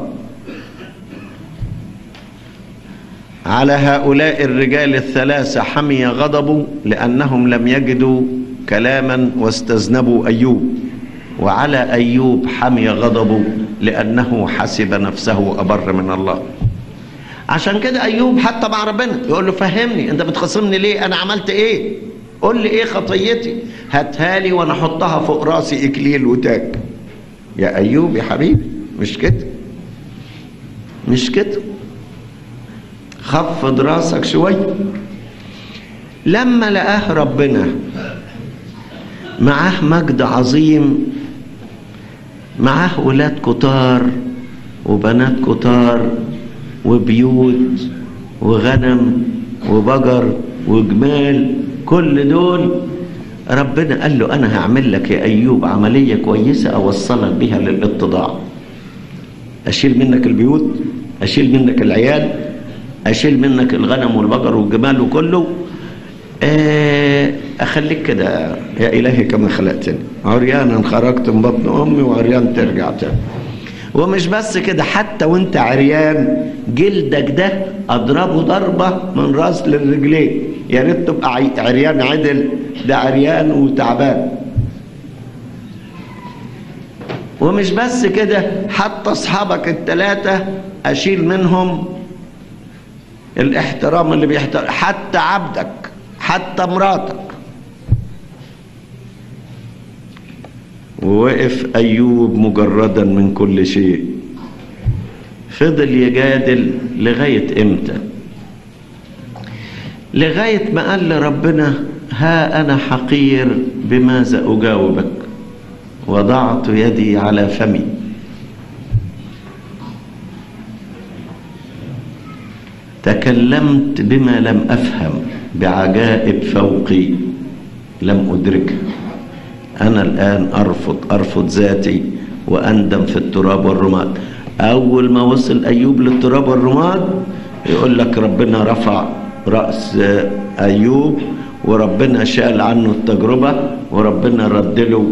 على هؤلاء الرجال الثلاثة حمي غضبه لأنهم لم يجدوا كلاما واستذنبوا ايوب وعلى ايوب حمي غضبه لانه حسب نفسه ابر من الله عشان كده ايوب حتى مع ربنا يقول له فهمني انت بتخاصمني ليه انا عملت ايه قول لي ايه خطيتي هاتها لي وانا احطها فوق راسي اكليل وتاج يا ايوب يا حبيبي مش كده مش كده خفض راسك شويه لما لقاه ربنا معاه مجد عظيم معاه ولاد كتار وبنات كتار وبيوت وغنم وبقر وجمال كل دول ربنا قال له انا هعمل لك يا ايوب عمليه كويسه اوصلك بها للاتضاع اشيل منك البيوت اشيل منك العيال اشيل منك الغنم والبقر والجمال وكله اخليك كده يا الهي كما خلقتني عريانا خرجت من بطن امي وعريان ترجع تاني ومش بس كده حتى وانت عريان جلدك ده اضربه ضربه من راس للرجلين يا ريت تبقى عريان عدل ده عريان وتعبان ومش بس كده حتى اصحابك الثلاثه اشيل منهم الاحترام اللي بيحترم حتى عبدك حتى مراتك ووقف ايوب مجردا من كل شيء فضل يجادل لغايه امتى لغايه ما قال لربنا ها انا حقير بماذا اجاوبك وضعت يدي على فمي تكلمت بما لم افهم بعجائب فوقي لم ادركها انا الان ارفض ارفض ذاتي واندم في التراب والرماد اول ما وصل ايوب للتراب والرماد يقول لك ربنا رفع راس ايوب وربنا شال عنه التجربه وربنا رد له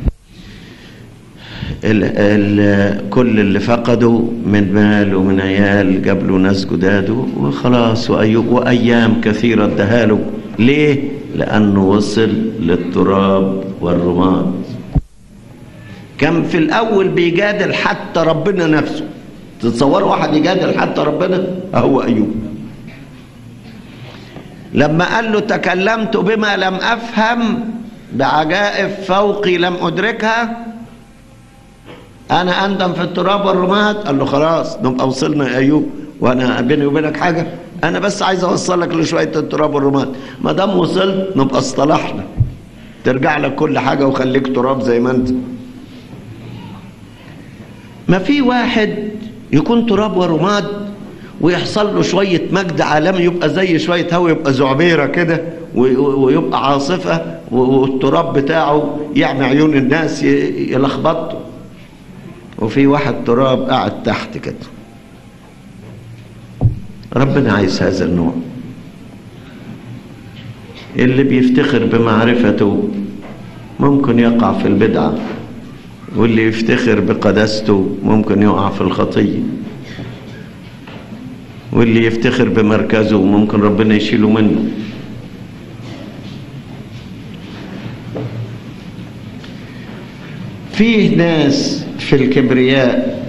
ال ال كل اللي فقده من مال ومن عيال جاب له ناس جداد وخلاص وأيوب وأيام كثيرة اداها له ليه؟ لأنه وصل للتراب والرماد كان في الاول بيجادل حتى ربنا نفسه تتصور واحد يجادل حتى ربنا هو ايوب لما قال له تكلمت بما لم افهم بعجائب فوقي لم ادركها انا اندم في التراب والرماد قال له خلاص نبقى وصلنا يا ايوب وانا بيني وبينك حاجه انا بس عايز اوصلك لشويه التراب والرماد ما دام وصلت نبقى اصطلحنا ترجع لك كل حاجه وخليك تراب زي ما انت ما في واحد يكون تراب ورماد ويحصل له شوية مجد عالمي يبقى زي شوية هوا يبقى زعبيرة كده ويبقى عاصفة والتراب بتاعه يعمي عيون الناس يلخبطه وفي واحد تراب قاعد تحت كده ربنا عايز هذا النوع اللي بيفتخر بمعرفته ممكن يقع في البدعة واللي يفتخر بقداسته ممكن يقع في الخطية واللي يفتخر بمركزه ممكن ربنا يشيله منه فيه ناس في الكبرياء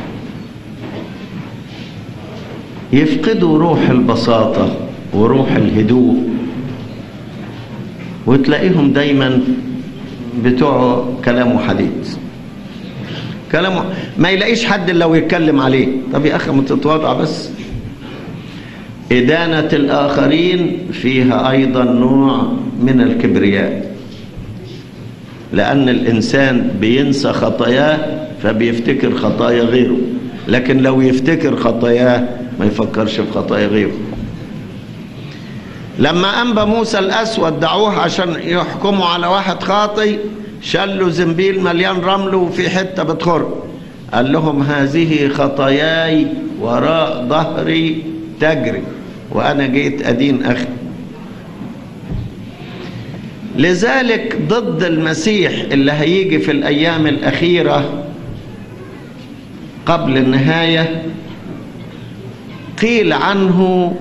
يفقدوا روح البساطة وروح الهدوء وتلاقيهم دايما بتوع كلام حديد كلامه ما يلاقيش حد الا ويتكلم عليه طب يا اخي ما تتواضع بس إدانة الآخرين فيها أيضا نوع من الكبرياء لأن الإنسان بينسى خطاياه فبيفتكر خطايا غيره لكن لو يفتكر خطاياه ما يفكرش في خطايا غيره لما أنبى موسى الأسود دعوه عشان يحكموا على واحد خاطي شلوا زنبيل مليان رمل وفي حتة بتخر قال لهم هذه خطاياي وراء ظهري تجري وأنا جيت أدين أخي لذلك ضد المسيح اللي هيجي في الأيام الأخيرة قبل النهاية قيل عنه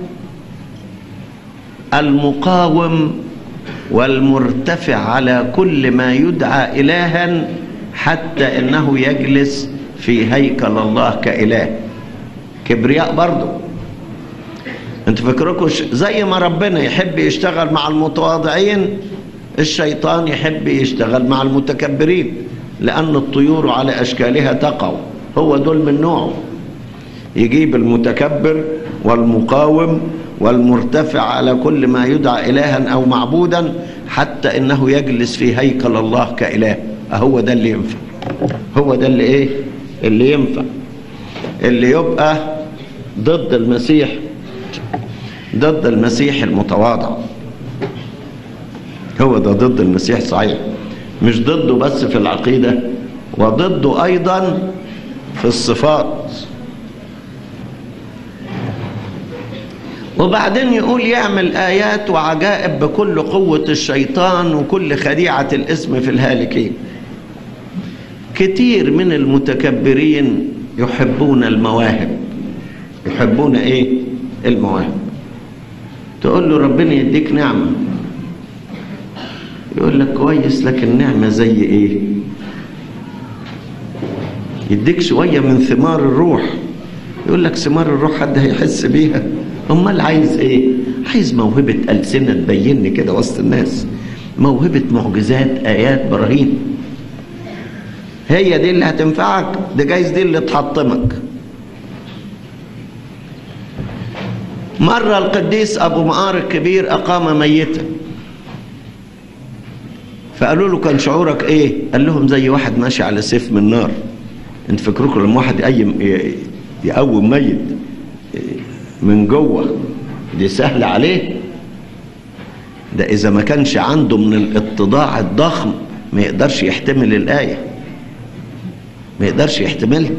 المقاوم والمرتفع على كل ما يدعى إلها حتى إنه يجلس في هيكل الله كإله كبرياء برضه انت فكركم زي ما ربنا يحب يشتغل مع المتواضعين الشيطان يحب يشتغل مع المتكبرين لأن الطيور على أشكالها تقع هو دول من نوعه يجيب المتكبر والمقاوم والمرتفع على كل ما يدعى إلها أو معبودا حتى إنه يجلس في هيكل الله كإله هو ده اللي ينفع هو ده اللي إيه اللي ينفع اللي يبقى ضد المسيح ضد المسيح المتواضع هو ده ضد المسيح صحيح مش ضده بس في العقيدة وضده أيضا في الصفات وبعدين يقول يعمل آيات وعجائب بكل قوة الشيطان وكل خديعة الاسم في الهالكين كتير من المتكبرين يحبون المواهب يحبون ايه المواهب تقول له ربنا يديك نعمة يقول لك كويس لكن نعمة زي ايه يديك شوية من ثمار الروح يقول لك ثمار الروح حد هيحس بيها امال عايز ايه عايز موهبة ألسنة تبيني كده وسط الناس موهبة معجزات آيات براهين هي دي اللي هتنفعك ده جايز دي اللي تحطمك مرة القديس أبو معار الكبير أقام ميتا فقالوا له كان شعورك إيه قال لهم زي واحد ماشي على سيف من نار انت فكركم لما واحد يقيم يقوم ميت من جوه دي سهل عليه ده إذا ما كانش عنده من الاتضاع الضخم ما يقدرش يحتمل الآية ما يقدرش يحتملها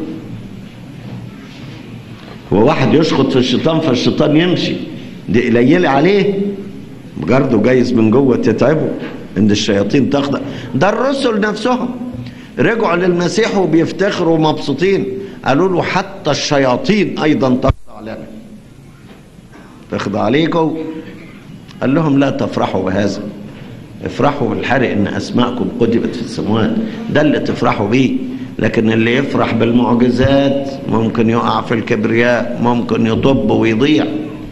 هو واحد يشخط في الشيطان فالشيطان يمشي دي قليلة عليه برضه جايز من جوه تتعبه ان الشياطين تخضع ده الرسل نفسهم رجعوا للمسيح وبيفتخروا مبسوطين قالوا له حتى الشياطين ايضا تخضع لنا تخضع عليكم قال لهم لا تفرحوا بهذا افرحوا بالحرق ان اسماءكم كتبت في السماوات ده اللي تفرحوا بيه لكن اللي يفرح بالمعجزات ممكن يقع في الكبرياء ممكن يطب ويضيع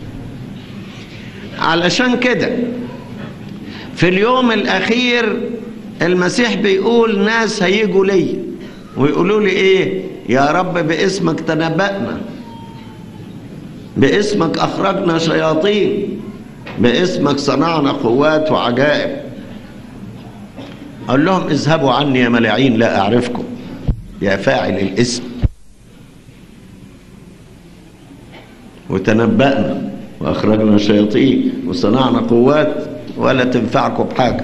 علشان كده في اليوم الاخير المسيح بيقول ناس هيجوا لي ويقولوا لي ايه يا رب باسمك تنبأنا باسمك اخرجنا شياطين باسمك صنعنا قوات وعجائب قال لهم اذهبوا عني يا ملاعين لا اعرفكم يا فاعل الاسم وتنبأنا واخرجنا شياطين وصنعنا قوات ولا تنفعكم بحاجه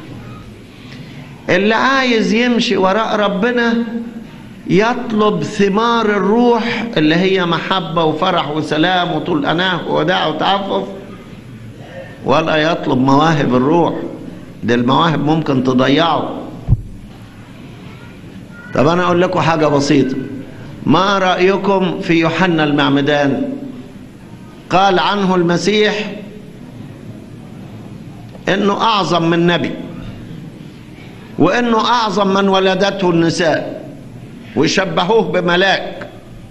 اللي عايز يمشي وراء ربنا يطلب ثمار الروح اللي هي محبة وفرح وسلام وطول أناه ووداع وتعفف ولا يطلب مواهب الروح دي المواهب ممكن تضيعه طب أنا أقول لكم حاجة بسيطة ما رأيكم في يوحنا المعمدان قال عنه المسيح انه اعظم من نبي وانه اعظم من ولدته النساء وشبهوه بملاك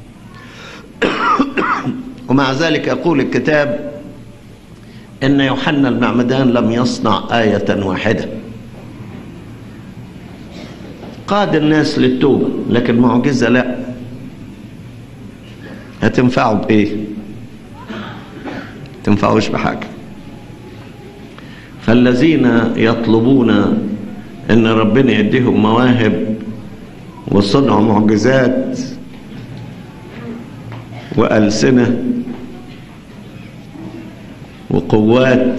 ومع ذلك يقول الكتاب ان يوحنا المعمدان لم يصنع آية واحدة قاد الناس للتوبة لكن معجزة لا هتنفعوا بإيه تنفعوش بحاجة فالذين يطلبون ان ربنا يديهم مواهب وصنع معجزات وألسنة وقوات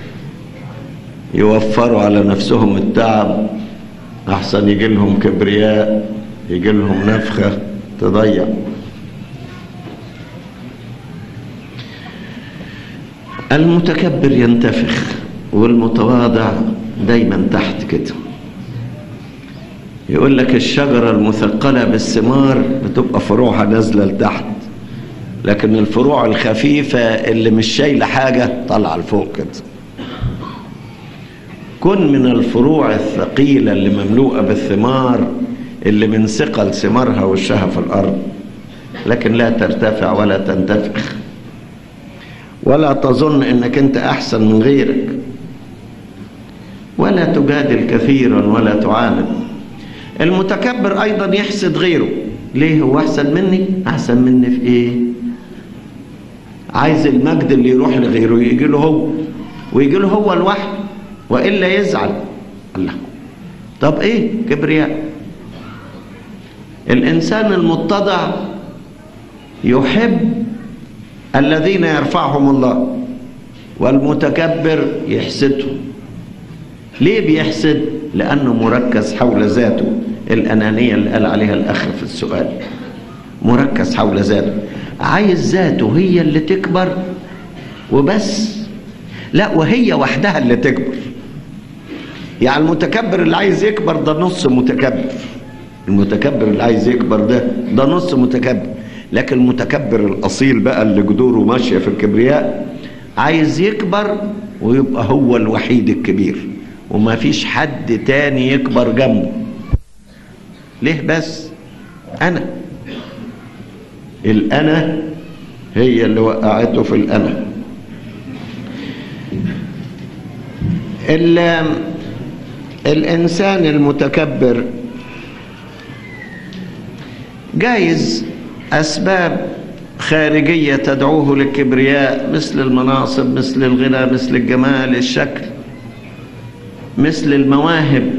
يوفروا على نفسهم التعب أحسن يجي لهم كبرياء يجي لهم نفخة تضيع المتكبر ينتفخ والمتواضع دايما تحت كده يقول لك الشجرة المثقلة بالثمار بتبقى فروعها نازلة لتحت لكن الفروع الخفيفة اللي مش شايلة حاجة طالعة لفوق كده كن من الفروع الثقيلة اللي مملوءة بالثمار اللي من ثقل ثمارها وشها في الأرض لكن لا ترتفع ولا تنتفخ ولا تظن انك انت احسن من غيرك ولا تجادل كثيرا ولا تعاند المتكبر ايضا يحسد غيره ليه هو احسن مني احسن مني في ايه عايز المجد اللي يروح لغيره يجي له هو ويجي له هو لوحده والا يزعل الله طب ايه كبرياء الانسان المتضع يحب الذين يرفعهم الله والمتكبر يحسدهم ليه بيحسد لانه مركز حول ذاته الانانيه اللي قال عليها الاخ في السؤال مركز حول ذاته عايز ذاته هي اللي تكبر وبس لا وهي وحدها اللي تكبر يعني المتكبر اللي عايز يكبر ده نص متكبر المتكبر اللي عايز يكبر ده ده نص متكبر لكن المتكبر الاصيل بقى اللي جذوره ماشيه في الكبرياء عايز يكبر ويبقى هو الوحيد الكبير وما فيش حد تاني يكبر جنبه ليه بس انا الانا هي اللي وقعته في الانا الانسان المتكبر جايز اسباب خارجيه تدعوه للكبرياء مثل المناصب مثل الغنى مثل الجمال الشكل مثل المواهب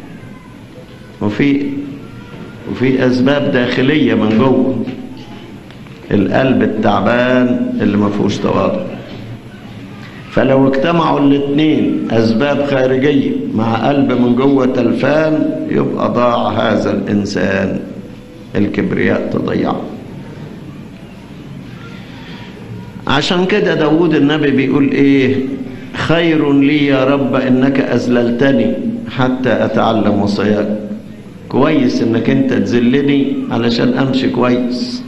وفي وفي اسباب داخليه من جوه القلب التعبان اللي ما فيهوش تواضع فلو اجتمعوا الاثنين اسباب خارجيه مع قلب من جوه تلفان يبقى ضاع هذا الانسان الكبرياء تضيعه عشان كده داود النبي بيقول ايه خير لي يا رب انك اذللتني حتى اتعلم وصاياك كويس انك انت تذلني علشان امشي كويس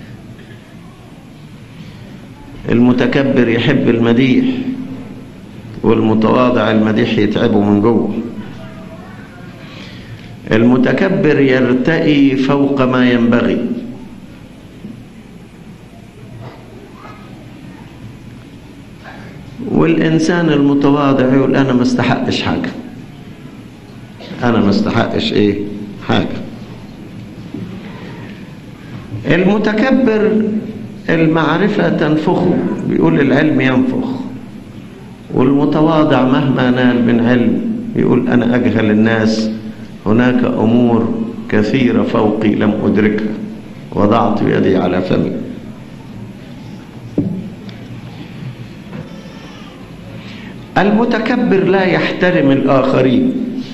المتكبر يحب المديح والمتواضع المديح يتعبه من جوه المتكبر يرتقي فوق ما ينبغي والإنسان المتواضع يقول أنا ما استحقش حاجة أنا ما استحقش إيه حاجة المتكبر المعرفة تنفخه بيقول العلم ينفخ والمتواضع مهما نال من علم يقول أنا أجهل الناس هناك أمور كثيرة فوقي لم أدركها وضعت يدي على فمي المتكبر لا يحترم الآخرين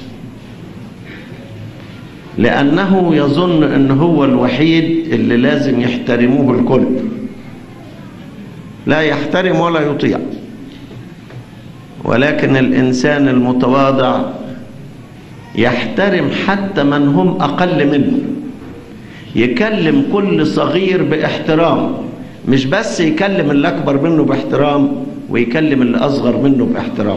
لأنه يظن أن هو الوحيد اللي لازم يحترموه الكل لا يحترم ولا يطيع ولكن الإنسان المتواضع يحترم حتى من هم أقل منه يكلم كل صغير باحترام مش بس يكلم اللي أكبر منه باحترام ويكلم اللي أصغر منه باحترام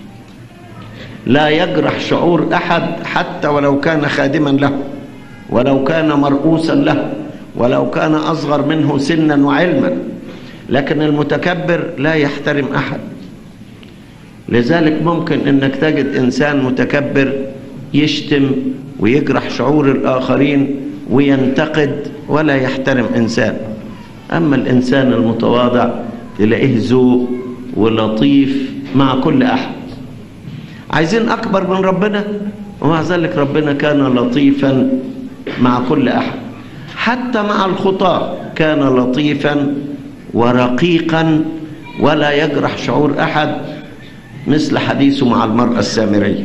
لا يجرح شعور أحد حتى ولو كان خادما له ولو كان مرؤوسا له ولو كان أصغر منه سنا وعلما لكن المتكبر لا يحترم أحد لذلك ممكن أنك تجد إنسان متكبر يشتم ويجرح شعور الآخرين وينتقد ولا يحترم إنسان أما الإنسان المتواضع تلاقيه ذوق ولطيف مع كل أحد عايزين أكبر من ربنا ومع ذلك ربنا كان لطيفا مع كل أحد حتى مع الخطاة كان لطيفا ورقيقا ولا يجرح شعور أحد مثل حديثه مع المرأة السامرية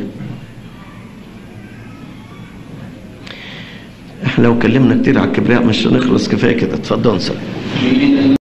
احنا لو كلمنا كتير على الكبرياء مش هنخلص كفايه كده اتفضل سلام